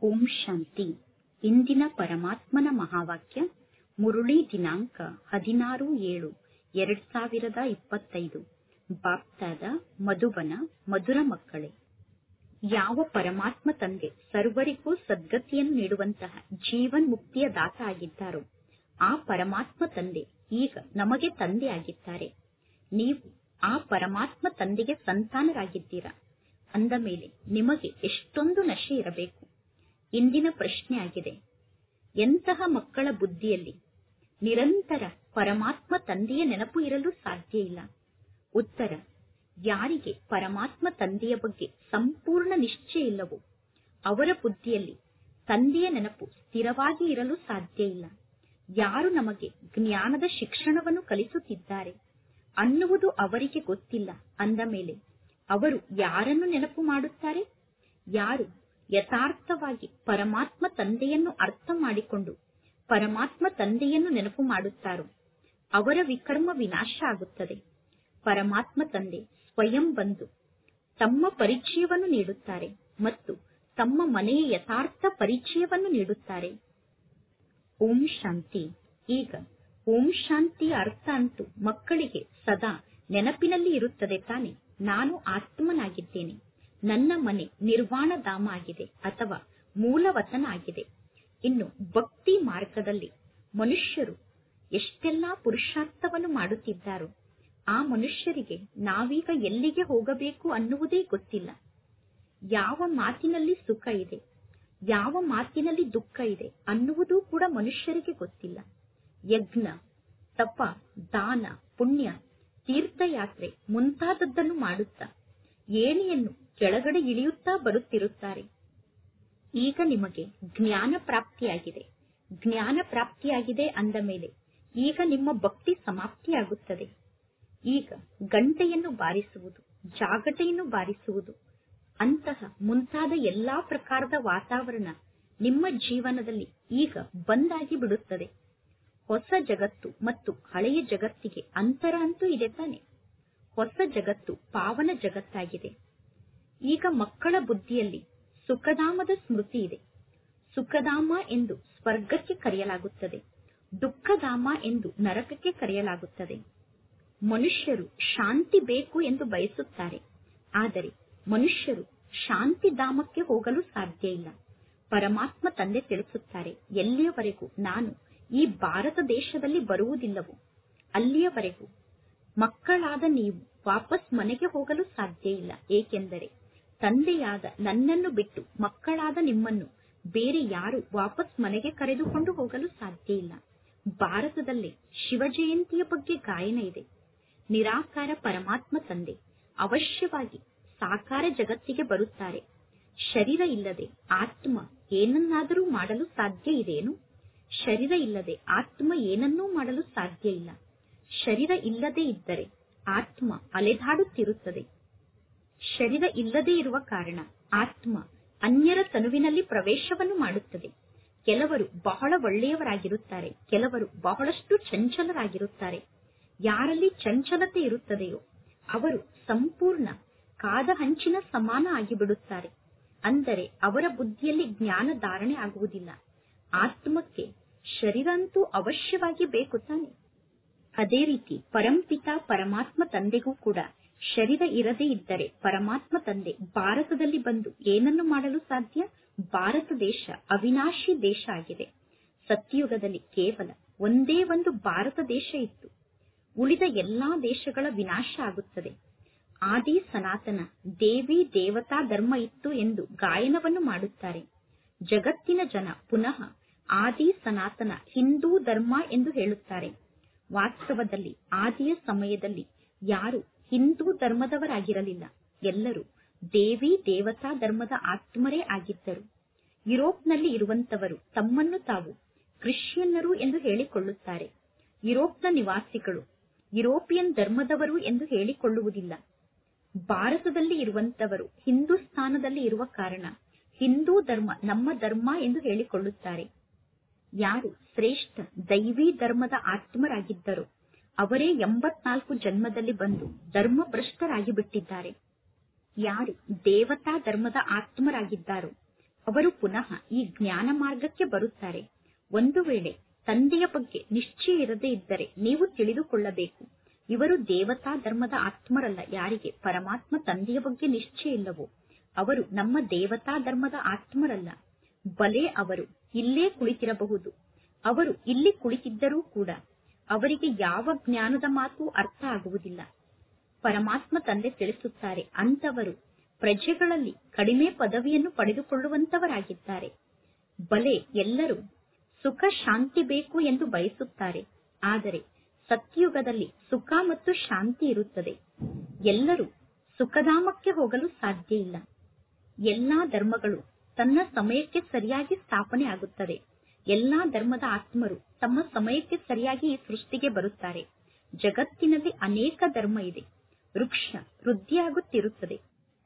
ಓಂ ಶಾಂತಿ ಇಂದಿನ ಪರಮಾತ್ಮನ ಮಹಾವಾಕ್ಯ ಮುರುಳಿ ದಿನಾಂಕ ಹದಿನಾರು ಏಳು ಎರಡ್ ಸಾವಿರದ ಇಪ್ಪತ್ತೈದು ಬಾಪ್ತಾದ ಮಧುಬನ ಮಧುರ ಮಕ್ಕಳೇ ಯಾವ ಪರಮಾತ್ಮ ತಂದೆ ಸರ್ವರಿಗೂ ಸದ್ಗತಿಯನ್ನು ನೀಡುವಂತಹ ಜೀವನ್ ಮುಕ್ತಿಯ ದಾತ ಆಗಿದ್ದಾರೋ ಆ ಪರಮಾತ್ಮ ತಂದೆ ಈಗ ನಮಗೆ ತಂದೆ ಆಗಿದ್ದಾರೆ ನೀವು ಆ ಪರಮಾತ್ಮ ತಂದೆಗೆ ಸಂತಾನರಾಗಿದ್ದೀರಾ ಅಂದ ಮೇಲೆ ನಿಮಗೆ ಎಷ್ಟೊಂದು ನಶೆ ಇರಬೇಕು ಇಂದಿನ ಪ್ರಶ್ನೆ ಆಗಿದೆ ಎಂತಹ ಮಕ್ಕಳ ಬುದ್ಧಿಯಲ್ಲಿ ನಿರಂತರ ಪರಮಾತ್ಮ ತಂದೆಯ ನೆನಪು ಇರಲು ಸಾಧ್ಯ ಇಲ್ಲ ಉತ್ತರ ಯಾರಿಗೆ ಪರಮಾತ್ಮ ತಂದೆಯ ಬಗ್ಗೆ ಸಂಪೂರ್ಣ ನಿಶ್ಚಯ ಇಲ್ಲವೋ ಅವರ ಬುದ್ಧಿಯಲ್ಲಿ ತಂದೆಯ ನೆನಪು ಸ್ಥಿರವಾಗಿ ಇರಲು ಸಾಧ್ಯ ಇಲ್ಲ ಯಾರು ನಮಗೆ ಜ್ಞಾನದ ಶಿಕ್ಷಣವನ್ನು ಕಲಿಸುತ್ತಿದ್ದಾರೆ ಅನ್ನುವುದು ಅವರಿಗೆ ಗೊತ್ತಿಲ್ಲ ಅಂದ ಮೇಲೆ ಅವರು ಯಾರನ್ನು ನೆನಪು ಮಾಡುತ್ತಾರೆ ಯಾರು ಯಥಾರ್ಥವಾಗಿ ಪರಮಾತ್ಮ ತಂದೆಯನ್ನು ಅರ್ಥ ಮಾಡಿಕೊಂಡು ಪರಮಾತ್ಮ ತಂದೆಯನ್ನು ನೆನಪು ಮಾಡುತ್ತಾರೋ ಅವರ ವಿಕರ್ಮ ವಿನಾಶ ಆಗುತ್ತದೆ ಪರಮಾತ್ಮ ತಂದೆ ಸ್ವಯಂ ಬಂದು ತಮ್ಮ ಪರಿಚಯವನ್ನು ನೀಡುತ್ತಾರೆ ಮತ್ತು ತಮ್ಮ ಮನೆಯ ಯಥಾರ್ಥ ಪರಿಚಯವನ್ನು ನೀಡುತ್ತಾರೆ ಓಂ ಶಾಂತಿ ಈಗ ಓಂ ಶಾಂತಿಯ ಅರ್ಥ ಅಂತೂ ಮಕ್ಕಳಿಗೆ ಸದಾ ನೆನಪಿನಲ್ಲಿ ಇರುತ್ತದೆ ತಾನೆ ನಾನು ಆತ್ಮನಾಗಿದ್ದೇನೆ ನನ್ನ ಮನೆ ನಿರ್ವಾಣ ಧಾಮ ಆಗಿದೆ ಅಥವಾ ಮೂಲವತನ ಆಗಿದೆ ಇನ್ನು ಭಕ್ತಿ ಮಾರ್ಗದಲ್ಲಿ ಮನುಷ್ಯರು ಎಷ್ಟೆಲ್ಲಾ ಪುರುಷಾರ್ಥವನ್ನು ಮಾಡುತ್ತಿದ್ದಾರೋ ಆ ಮನುಷ್ಯರಿಗೆ ನಾವೀಗ ಎಲ್ಲಿಗೆ ಹೋಗಬೇಕು ಅನ್ನುವುದೇ ಗೊತ್ತಿಲ್ಲ ಯಾವ ಮಾತಿನಲ್ಲಿ ಸುಖ ಇದೆ ಯಾವ ಮಾತಿನಲ್ಲಿ ದುಃಖ ಇದೆ ಅನ್ನುವುದೂ ಕೂಡ ಮನುಷ್ಯರಿಗೆ ಗೊತ್ತಿಲ್ಲ ಯಜ್ಞ ತಪ ದಾನ ಪುಣ್ಯ ತೀರ್ಥಯಾತ್ರೆ ಮುಂತಾದದ್ದನ್ನು ಮಾಡುತ್ತಾ ಏಣಿಯನ್ನು ಕೆಳಗಡೆ ಇಳಿಯುತ್ತಾ ಬರುತ್ತಿರುತ್ತಾರೆ ಈಗ ನಿಮಗೆ ಜ್ಞಾನ ಪ್ರಾಪ್ತಿಯಾಗಿದೆ ಜ್ಞಾನ ಪ್ರಾಪ್ತಿಯಾಗಿದೆ ಅಂದ ಮೇಲೆ ಈಗ ನಿಮ್ಮ ಭಕ್ತಿ ಸಮಾಪ್ತಿಯಾಗುತ್ತದೆ ಈಗ ಗಂಟೆಯನ್ನು ಬಾರಿಸುವುದು ಜಾಗಟೆಯನ್ನು ಬಾರಿಸುವುದು ಅಂತಹ ಮುಂತಾದ ಎಲ್ಲಾ ಪ್ರಕಾರದ ವಾತಾವರಣ ನಿಮ್ಮ ಜೀವನದಲ್ಲಿ ಈಗ ಬಂದಾಗಿ ಬಿಡುತ್ತದೆ ಹೊಸ ಜಗತ್ತು ಮತ್ತು ಹಳೆಯ ಜಗತ್ತಿಗೆ ಅಂತರ ಅಂತೂ ಇದೆ ತಾನೆ ಹೊಸ ಜಗತ್ತು ಪಾವನ ಜಗತ್ತಾಗಿದೆ ಈಗ ಮಕ್ಕಳ ಬುದ್ಧಿಯಲ್ಲಿ ಸುಖಧಾಮದ ಸ್ಮೃತಿ ಇದೆ ಸುಖಧಾಮ ಎಂದು ಸ್ವರ್ಗಕ್ಕೆ ಕರೆಯಲಾಗುತ್ತದೆ ದುಃಖಧಾಮ ಎಂದು ನರಕಕ್ಕೆ ಕರೆಯಲಾಗುತ್ತದೆ ಮನುಷ್ಯರು ಶಾಂತಿ ಬೇಕು ಎಂದು ಬಯಸುತ್ತಾರೆ ಆದರೆ ಮನುಷ್ಯರು ಶಾಂತಿ ಧಾಮಕ್ಕೆ ಹೋಗಲು ಸಾಧ್ಯ ಇಲ್ಲ ಪರಮಾತ್ಮ ತಂದೆ ತಿಳಿಸುತ್ತಾರೆ ಎಲ್ಲಿಯವರೆಗೂ ನಾನು ಈ ಭಾರತ ದೇಶದಲ್ಲಿ ಬರುವುದಿಲ್ಲವೋ ಅಲ್ಲಿಯವರೆಗೂ ಮಕ್ಕಳಾದ ನೀವು ವಾಪಸ್ ಮನೆಗೆ ಹೋಗಲು ಸಾಧ್ಯ ಇಲ್ಲ ಏಕೆಂದರೆ ತಂದೆಯಾದ ನನ್ನನ್ನು ಬಿಟ್ಟು ಮಕ್ಕಳಾದ ನಿಮ್ಮನ್ನು ಬೇರೆ ಯಾರು ವಾಪಸ್ ಮನೆಗೆ ಕರೆದುಕೊಂಡು ಹೋಗಲು ಸಾಧ್ಯ ಇಲ್ಲ ಭಾರತದಲ್ಲಿ ಶಿವ ಜಯಂತಿಯ ಬಗ್ಗೆ ಗಾಯನ ಇದೆ ನಿರಾಕಾರ ಪರಮಾತ್ಮ ತಂದೆ ಅವಶ್ಯವಾಗಿ ಸಾಕಾರ ಜಗತ್ತಿಗೆ ಬರುತ್ತಾರೆ ಶರೀರ ಇಲ್ಲದೆ ಆತ್ಮ ಏನನ್ನಾದರೂ ಮಾಡಲು ಸಾಧ್ಯ ಇದೆಯೇನು ಶರೀರ ಇಲ್ಲದೆ ಆತ್ಮ ಏನನ್ನೂ ಮಾಡಲು ಸಾಧ್ಯ ಇಲ್ಲ ಶರೀರ ಇಲ್ಲದೆ ಇದ್ದರೆ ಆತ್ಮ ಅಲೆದಾಡುತ್ತಿರುತ್ತದೆ ಶರೀರ ಇಲ್ಲದೆ ಇರುವ ಕಾರಣ ಆತ್ಮ ಅನ್ಯರ ತನುವಿನಲ್ಲಿ ಪ್ರವೇಶವನ್ನು ಮಾಡುತ್ತದೆ ಕೆಲವರು ಬಹಳ ಒಳ್ಳೆಯವರಾಗಿರುತ್ತಾರೆ ಕೆಲವರು ಬಹಳಷ್ಟು ಚಂಚಲರಾಗಿರುತ್ತಾರೆ ಯಾರಲ್ಲಿ ಚಂಚಲತೆ ಇರುತ್ತದೆಯೋ ಅವರು ಸಂಪೂರ್ಣ ಕಾದ ಹಂಚಿನ ಸಮಾನ ಆಗಿಬಿಡುತ್ತಾರೆ ಅಂದರೆ ಅವರ ಬುದ್ಧಿಯಲ್ಲಿ ಜ್ಞಾನ ಧಾರಣೆ ಆಗುವುದಿಲ್ಲ ಆತ್ಮಕ್ಕೆ ಶರೀರ ಅಂತೂ ಅವಶ್ಯವಾಗಿ ಬೇಕು ತಾನೆ ಅದೇ ರೀತಿ ಪರಂಪಿತ ಪರಮಾತ್ಮ ತಂದೆಗೂ ಕೂಡ ಶರೀರ ಇರದೇ ಇದ್ದರೆ ಪರಮಾತ್ಮ ತಂದೆ ಭಾರತದಲ್ಲಿ ಬಂದು ಏನನ್ನು ಮಾಡಲು ಸಾಧ್ಯ ಭಾರತ ದೇಶ ಅವಿನಾಶಿ ದೇಶ ಆಗಿದೆ ಸತ್ಯಯುಗದಲ್ಲಿ ಕೇವಲ ಒಂದೇ ಒಂದು ಭಾರತ ದೇಶ ಇತ್ತು ಉಳಿದ ಎಲ್ಲಾ ದೇಶಗಳ ವಿನಾಶ ಆಗುತ್ತದೆ ಆದಿ ಸನಾತನ ದೇವಿ ದೇವತಾ ಧರ್ಮ ಇತ್ತು ಎಂದು ಗಾಯನವನ್ನು ಮಾಡುತ್ತಾರೆ ಜಗತ್ತಿನ ಜನ ಪುನಃ ಆದಿ ಸನಾತನ ಹಿಂದೂ ಧರ್ಮ ಎಂದು ಹೇಳುತ್ತಾರೆ ವಾಸ್ತವದಲ್ಲಿ ಆದಿಯ ಸಮಯದಲ್ಲಿ ಯಾರು ಹಿಂದೂ ಧರ್ಮದವರಾಗಿರಲಿಲ್ಲ ಎಲ್ಲರೂ ದೇವಿ ದೇವತಾ ಧರ್ಮದ ಆತ್ಮರೇ ಆಗಿದ್ದರು ಯುರೋಪ್ನಲ್ಲಿ ಇರುವಂತವರು ತಮ್ಮನ್ನು ತಾವು ಕ್ರಿಶ್ಚಿಯನ್ನರು ಎಂದು ಹೇಳಿಕೊಳ್ಳುತ್ತಾರೆ ಯುರೋಪ್ನ ನಿವಾಸಿಗಳು ಯುರೋಪಿಯನ್ ಧರ್ಮದವರು ಎಂದು ಹೇಳಿಕೊಳ್ಳುವುದಿಲ್ಲ ಭಾರತದಲ್ಲಿ ಇರುವಂತವರು ಹಿಂದೂಸ್ತಾನದಲ್ಲಿ ಇರುವ ಕಾರಣ ಹಿಂದೂ ಧರ್ಮ ನಮ್ಮ ಧರ್ಮ ಎಂದು ಹೇಳಿಕೊಳ್ಳುತ್ತಾರೆ ಯಾರು ಶ್ರೇಷ್ಠ ದೈವಿ ಧರ್ಮದ ಆತ್ಮರಾಗಿದ್ದರೋ ಅವರೇ ಎಂಬತ್ನಾಲ್ಕು ಜನ್ಮದಲ್ಲಿ ಬಂದು ಧರ್ಮಭ್ರಷ್ಟರಾಗಿ ಬಿಟ್ಟಿದ್ದಾರೆ ಯಾರು ದೇವತಾ ಧರ್ಮದ ಆತ್ಮರಾಗಿದ್ದಾರೋ ಅವರು ಪುನಃ ಈ ಜ್ಞಾನ ಮಾರ್ಗಕ್ಕೆ ಬರುತ್ತಾರೆ ಒಂದು ವೇಳೆ ತಂದೆಯ ಬಗ್ಗೆ ನಿಶ್ಚಯ ಇರದೇ ಇದ್ದರೆ ನೀವು ತಿಳಿದುಕೊಳ್ಳಬೇಕು ಇವರು ದೇವತಾ ಧರ್ಮದ ಆತ್ಮರಲ್ಲ ಯಾರಿಗೆ ಪರಮಾತ್ಮ ತಂದೆಯ ಬಗ್ಗೆ ನಿಶ್ಚಯ ಇಲ್ಲವೋ ಅವರು ನಮ್ಮ ದೇವತಾ ಧರ್ಮದ ಆತ್ಮರಲ್ಲ ಬಲೆ ಅವರು ಇಲ್ಲೇ ಕುಳಿತಿರಬಹುದು ಅವರು ಇಲ್ಲಿ ಕುಳಿತಿದ್ದರೂ ಕೂಡ ಅವರಿಗೆ ಯಾವ ಜ್ಞಾನದ ಮಾತು ಅರ್ಥ ಆಗುವುದಿಲ್ಲ ಪರಮಾತ್ಮ ತಂದೆ ತಿಳಿಸುತ್ತಾರೆ ಅಂತವರು ಪ್ರಜೆಗಳಲ್ಲಿ ಕಡಿಮೆ ಪದವಿಯನ್ನು ಪಡೆದುಕೊಳ್ಳುವಂತವರಾಗಿದ್ದಾರೆ ಬಲೆ ಎಲ್ಲರೂ ಸುಖ ಶಾಂತಿ ಬೇಕು ಎಂದು ಬಯಸುತ್ತಾರೆ ಆದರೆ ಸತ್ಯುಗದಲ್ಲಿ ಸುಖ ಮತ್ತು ಶಾಂತಿ ಇರುತ್ತದೆ ಎಲ್ಲರೂ ಸುಖಧಾಮಕ್ಕೆ ಹೋಗಲು ಸಾಧ್ಯ ಇಲ್ಲ ಎಲ್ಲಾ ಧರ್ಮಗಳು ತನ್ನ ಸಮಯಕ್ಕೆ ಸರಿಯಾಗಿ ಸ್ಥಾಪನೆ ಆಗುತ್ತದೆ ಎಲ್ಲಾ ಧರ್ಮದ ಆತ್ಮರು ತಮ್ಮ ಸಮಯಕ್ಕೆ ಸರಿಯಾಗಿ ಈ ಸೃಷ್ಟಿಗೆ ಬರುತ್ತಾರೆ ಜಗತ್ತಿನಲ್ಲಿ ಅನೇಕ ಧರ್ಮ ಇದೆ ವೃಕ್ಷ ವೃದ್ಧಿಯಾಗುತ್ತಿರುತ್ತದೆ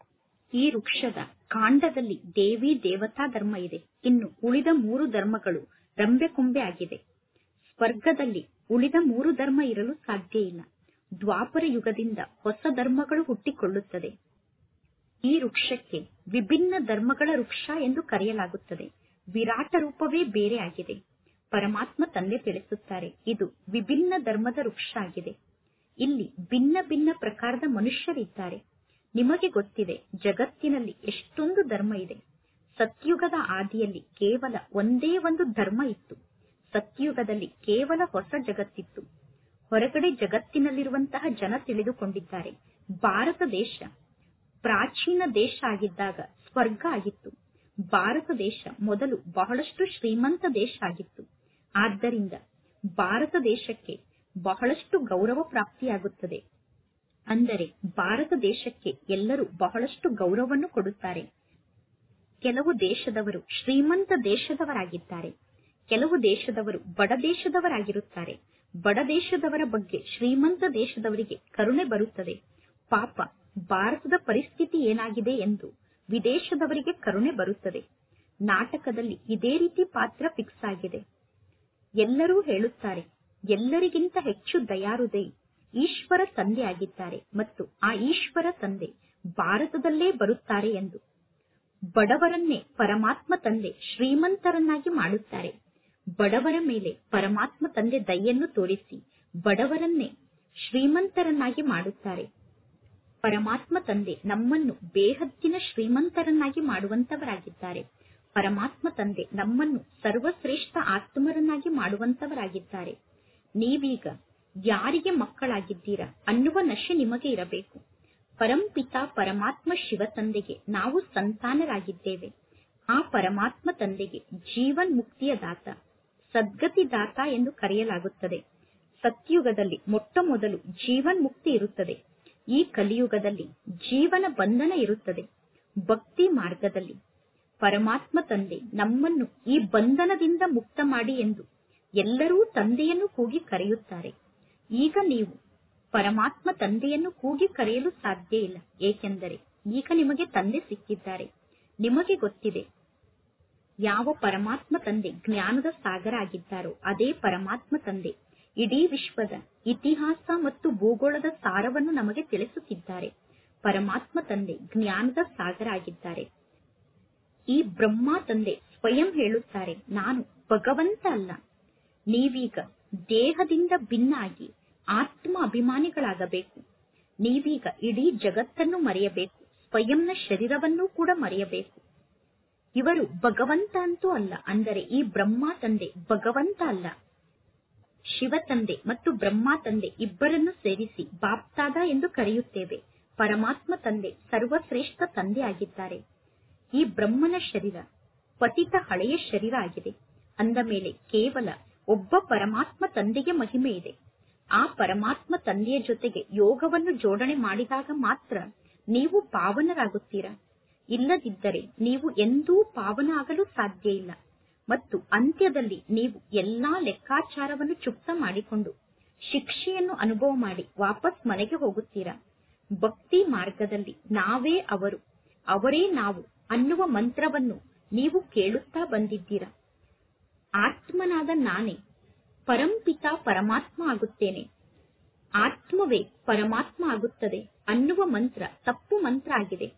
ಈ ವೃಕ್ಷದ ಕಾಂಡದಲ್ಲಿ ದೇವಿ ದೇವತಾ ಧರ್ಮ ಇದೆ ಇನ್ನು ಉಳಿದ ಮೂರು ಧರ್ಮಗಳು ರಂಬೆಕೊಂಬೆ ಆಗಿದೆ ಸ್ವರ್ಗದಲ್ಲಿ ಉಳಿದ ಮೂರು ಧರ್ಮ ಇರಲು ಸಾಧ್ಯ ಇಲ್ಲ ದ್ವಾಪರ ಯುಗದಿಂದ ಹೊಸ ಧರ್ಮಗಳು ಹುಟ್ಟಿಕೊಳ್ಳುತ್ತದೆ ಈ ವೃಕ್ಷಕ್ಕೆ ವಿಭಿನ್ನ ಧರ್ಮಗಳ ವೃಕ್ಷ ಎಂದು ಕರೆಯಲಾಗುತ್ತದೆ ವಿರಾಟ ರೂಪವೇ ಬೇರೆ ಆಗಿದೆ ಪರಮಾತ್ಮ ತಂದೆ ತಿಳಿಸುತ್ತಾರೆ ಇದು ವಿಭಿನ್ನ ಧರ್ಮದ ವೃಕ್ಷ ಆಗಿದೆ ಇಲ್ಲಿ ಭಿನ್ನ ಭಿನ್ನ ಪ್ರಕಾರದ ಮನುಷ್ಯರಿದ್ದಾರೆ ನಿಮಗೆ ಗೊತ್ತಿದೆ ಜಗತ್ತಿನಲ್ಲಿ ಎಷ್ಟೊಂದು ಧರ್ಮ ಇದೆ ಸತ್ಯುಗದ ಆದಿಯಲ್ಲಿ ಕೇವಲ ಒಂದೇ ಒಂದು ಧರ್ಮ ಇತ್ತು ಸತ್ಯುಗದಲ್ಲಿ ಕೇವಲ ಹೊಸ ಜಗತ್ತಿತ್ತು ಹೊರಗಡೆ ಜಗತ್ತಿನಲ್ಲಿರುವಂತಹ ಜನ ತಿಳಿದುಕೊಂಡಿದ್ದಾರೆ ಭಾರತ ದೇಶ ಪ್ರಾಚೀನ ದೇಶ ಆಗಿದ್ದಾಗ ಸ್ವರ್ಗ ಆಗಿತ್ತು ಭಾರತ ದೇಶ ಮೊದಲು ಬಹಳಷ್ಟು ಶ್ರೀಮಂತ ದೇಶ ಆಗಿತ್ತು ಆದ್ದರಿಂದ ಭಾರತ ದೇಶಕ್ಕೆ ಬಹಳಷ್ಟು ಗೌರವ ಪ್ರಾಪ್ತಿಯಾಗುತ್ತದೆ ಅಂದರೆ ಭಾರತ ದೇಶಕ್ಕೆ ಎಲ್ಲರೂ ಬಹಳಷ್ಟು ಗೌರವವನ್ನು ಕೊಡುತ್ತಾರೆ ಕೆಲವು ದೇಶದವರು ಶ್ರೀಮಂತ ದೇಶದವರಾಗಿದ್ದಾರೆ ಕೆಲವು ದೇಶದವರು ಬಡ ದೇಶದವರಾಗಿರುತ್ತಾರೆ ಬಡ ದೇಶದವರ ಬಗ್ಗೆ ಶ್ರೀಮಂತ ದೇಶದವರಿಗೆ ಕರುಣೆ ಬರುತ್ತದೆ ಪಾಪ ಭಾರತದ ಪರಿಸ್ಥಿತಿ ಏನಾಗಿದೆ ಎಂದು ವಿದೇಶದವರಿಗೆ ಕರುಣೆ ಬರುತ್ತದೆ ನಾಟಕದಲ್ಲಿ ಇದೇ ರೀತಿ ಪಾತ್ರ ಫಿಕ್ಸ್ ಆಗಿದೆ ಎಲ್ಲರೂ ಹೇಳುತ್ತಾರೆ ಎಲ್ಲರಿಗಿಂತ ಹೆಚ್ಚು ದಯಾರುದಯಿ ಈಶ್ವರ ತಂದೆ ಆಗಿದ್ದಾರೆ ಮತ್ತು ಆ ಈಶ್ವರ ತಂದೆ ಭಾರತದಲ್ಲೇ ಬರುತ್ತಾರೆ ಎಂದು ಬಡವರನ್ನೇ ಪರಮಾತ್ಮ ತಂದೆ ಶ್ರೀಮಂತರನ್ನಾಗಿ ಮಾಡುತ್ತಾರೆ ಬಡವರ ಮೇಲೆ ಪರಮಾತ್ಮ ತಂದೆ ದಯೆಯನ್ನು ತೋರಿಸಿ ಬಡವರನ್ನೇ ಶ್ರೀಮಂತರನ್ನಾಗಿ ಮಾಡುತ್ತಾರೆ ಪರಮಾತ್ಮ ತಂದೆ ನಮ್ಮನ್ನು ಬೇಹದ್ದಿನ ಶ್ರೀಮಂತರನ್ನಾಗಿ ಮಾಡುವಂತವರಾಗಿದ್ದಾರೆ ಪರಮಾತ್ಮ ತಂದೆ ನಮ್ಮನ್ನು ಸರ್ವಶ್ರೇಷ್ಠ ಆತ್ಮರನ್ನಾಗಿ ಮಾಡುವಂತವರಾಗಿದ್ದಾರೆ ನೀವೀಗ ಯಾರಿಗೆ ಮಕ್ಕಳಾಗಿದ್ದೀರಾ ಅನ್ನುವ ನಶೆ ನಿಮಗೆ ಇರಬೇಕು ಪರಂಪಿತ ಪರಮಾತ್ಮ ಶಿವ ತಂದೆಗೆ ನಾವು ಸಂತಾನರಾಗಿದ್ದೇವೆ ಆ ಪರಮಾತ್ಮ ತಂದೆಗೆ ಜೀವನ್ ಮುಕ್ತಿಯ ದಾತ ಸದ್ಗತಿ ದಾತ ಎಂದು ಕರೆಯಲಾಗುತ್ತದೆ ಸತ್ಯುಗದಲ್ಲಿ ಮೊಟ್ಟ ಮೊದಲು ಜೀವನ್ ಮುಕ್ತಿ ಇರುತ್ತದೆ ಈ ಕಲಿಯುಗದಲ್ಲಿ ಜೀವನ ಬಂಧನ ಇರುತ್ತದೆ ಭಕ್ತಿ ಮಾರ್ಗದಲ್ಲಿ ಪರಮಾತ್ಮ ತಂದೆ ನಮ್ಮನ್ನು ಈ ಬಂಧನದಿಂದ ಮುಕ್ತ ಮಾಡಿ ಎಂದು ಎಲ್ಲರೂ ತಂದೆಯನ್ನು ಕೂಗಿ ಕರೆಯುತ್ತಾರೆ ಈಗ ನೀವು ಪರಮಾತ್ಮ ತಂದೆಯನ್ನು ಕೂಗಿ ಕರೆಯಲು ಸಾಧ್ಯ ಇಲ್ಲ ಏಕೆಂದರೆ ಈಗ ನಿಮಗೆ ತಂದೆ ಸಿಕ್ಕಿದ್ದಾರೆ ನಿಮಗೆ ಗೊತ್ತಿದೆ ಯಾವ ಪರಮಾತ್ಮ ತಂದೆ ಜ್ಞಾನದ ಸಾಗರ ಆಗಿದ್ದಾರೋ ಅದೇ ಪರಮಾತ್ಮ ತಂದೆ ಇಡೀ ವಿಶ್ವದ ಇತಿಹಾಸ ಮತ್ತು ಭೂಗೋಳದ ಸಾರವನ್ನು ನಮಗೆ ತಿಳಿಸುತ್ತಿದ್ದಾರೆ ಪರಮಾತ್ಮ ತಂದೆ ಜ್ಞಾನದ ಸಾಗರ ಆಗಿದ್ದಾರೆ ಈ ಬ್ರಹ್ಮ ತಂದೆ ಸ್ವಯಂ ಹೇಳುತ್ತಾರೆ ನಾನು ಭಗವಂತ ಅಲ್ಲ ನೀವೀಗ ದೇಹದಿಂದ ಭಿನ್ನ ಆಗಿ ಆತ್ಮ ಅಭಿಮಾನಿಗಳಾಗಬೇಕು ನೀವೀಗ ಇಡೀ ಜಗತ್ತನ್ನು ಮರೆಯಬೇಕು ಸ್ವಯಂನ ಶರೀರವನ್ನೂ ಕೂಡ ಮರೆಯಬೇಕು ಇವರು ಭಗವಂತ ಅಂತೂ ಅಲ್ಲ ಅಂದರೆ ಈ ಬ್ರಹ್ಮ ತಂದೆ ಭಗವಂತ ಅಲ್ಲ ಶಿವ ತಂದೆ ಮತ್ತು ಬ್ರಹ್ಮ ತಂದೆ ಇಬ್ಬರನ್ನು ಸೇರಿಸಿ ಬಾಪ್ತಾದ ಎಂದು ಕರೆಯುತ್ತೇವೆ ಪರಮಾತ್ಮ ತಂದೆ ಸರ್ವಶ್ರೇಷ್ಠ ತಂದೆ ಆಗಿದ್ದಾರೆ ಈ ಬ್ರಹ್ಮನ ಶರೀರ ಪತಿತ ಹಳೆಯ ಶರೀರ ಆಗಿದೆ ಅಂದ ಮೇಲೆ ಕೇವಲ ಒಬ್ಬ ಪರಮಾತ್ಮ ತಂದೆಗೆ ಮಹಿಮೆ ಇದೆ ಆ ಪರಮಾತ್ಮ ತಂದೆಯ ಜೊತೆಗೆ ಯೋಗವನ್ನು ಜೋಡಣೆ ಮಾಡಿದಾಗ ಮಾತ್ರ ನೀವು ಪಾವನರಾಗುತ್ತೀರಾ ಇಲ್ಲದಿದ್ದರೆ ನೀವು ಎಂದೂ ಪಾವನ ಆಗಲು ಸಾಧ್ಯ ಇಲ್ಲ ಮತ್ತು ಅಂತ್ಯದಲ್ಲಿ ನೀವು ಎಲ್ಲಾ ಲೆಕ್ಕಾಚಾರವನ್ನು ಚುಕ್ತ ಮಾಡಿಕೊಂಡು ಶಿಕ್ಷೆಯನ್ನು ಅನುಭವ ಮಾಡಿ ವಾಪಸ್ ಮನೆಗೆ ಹೋಗುತ್ತೀರಾ ಭಕ್ತಿ ಮಾರ್ಗದಲ್ಲಿ ನಾವೇ ಅವರು ಅವರೇ ನಾವು ಅನ್ನುವ ಮಂತ್ರವನ್ನು ನೀವು ಕೇಳುತ್ತಾ ಬಂದಿದ್ದೀರಾ ಆತ್ಮನಾದ ನಾನೇ ಪರಂಪಿತ ಪರಮಾತ್ಮ ಆಗುತ್ತೇನೆ ಆತ್ಮವೇ ಪರಮಾತ್ಮ ಆಗುತ್ತದೆ ಅನ್ನುವ ಮಂತ್ರ ತಪ್ಪು ಮಂತ್ರ ಆಗಿದೆ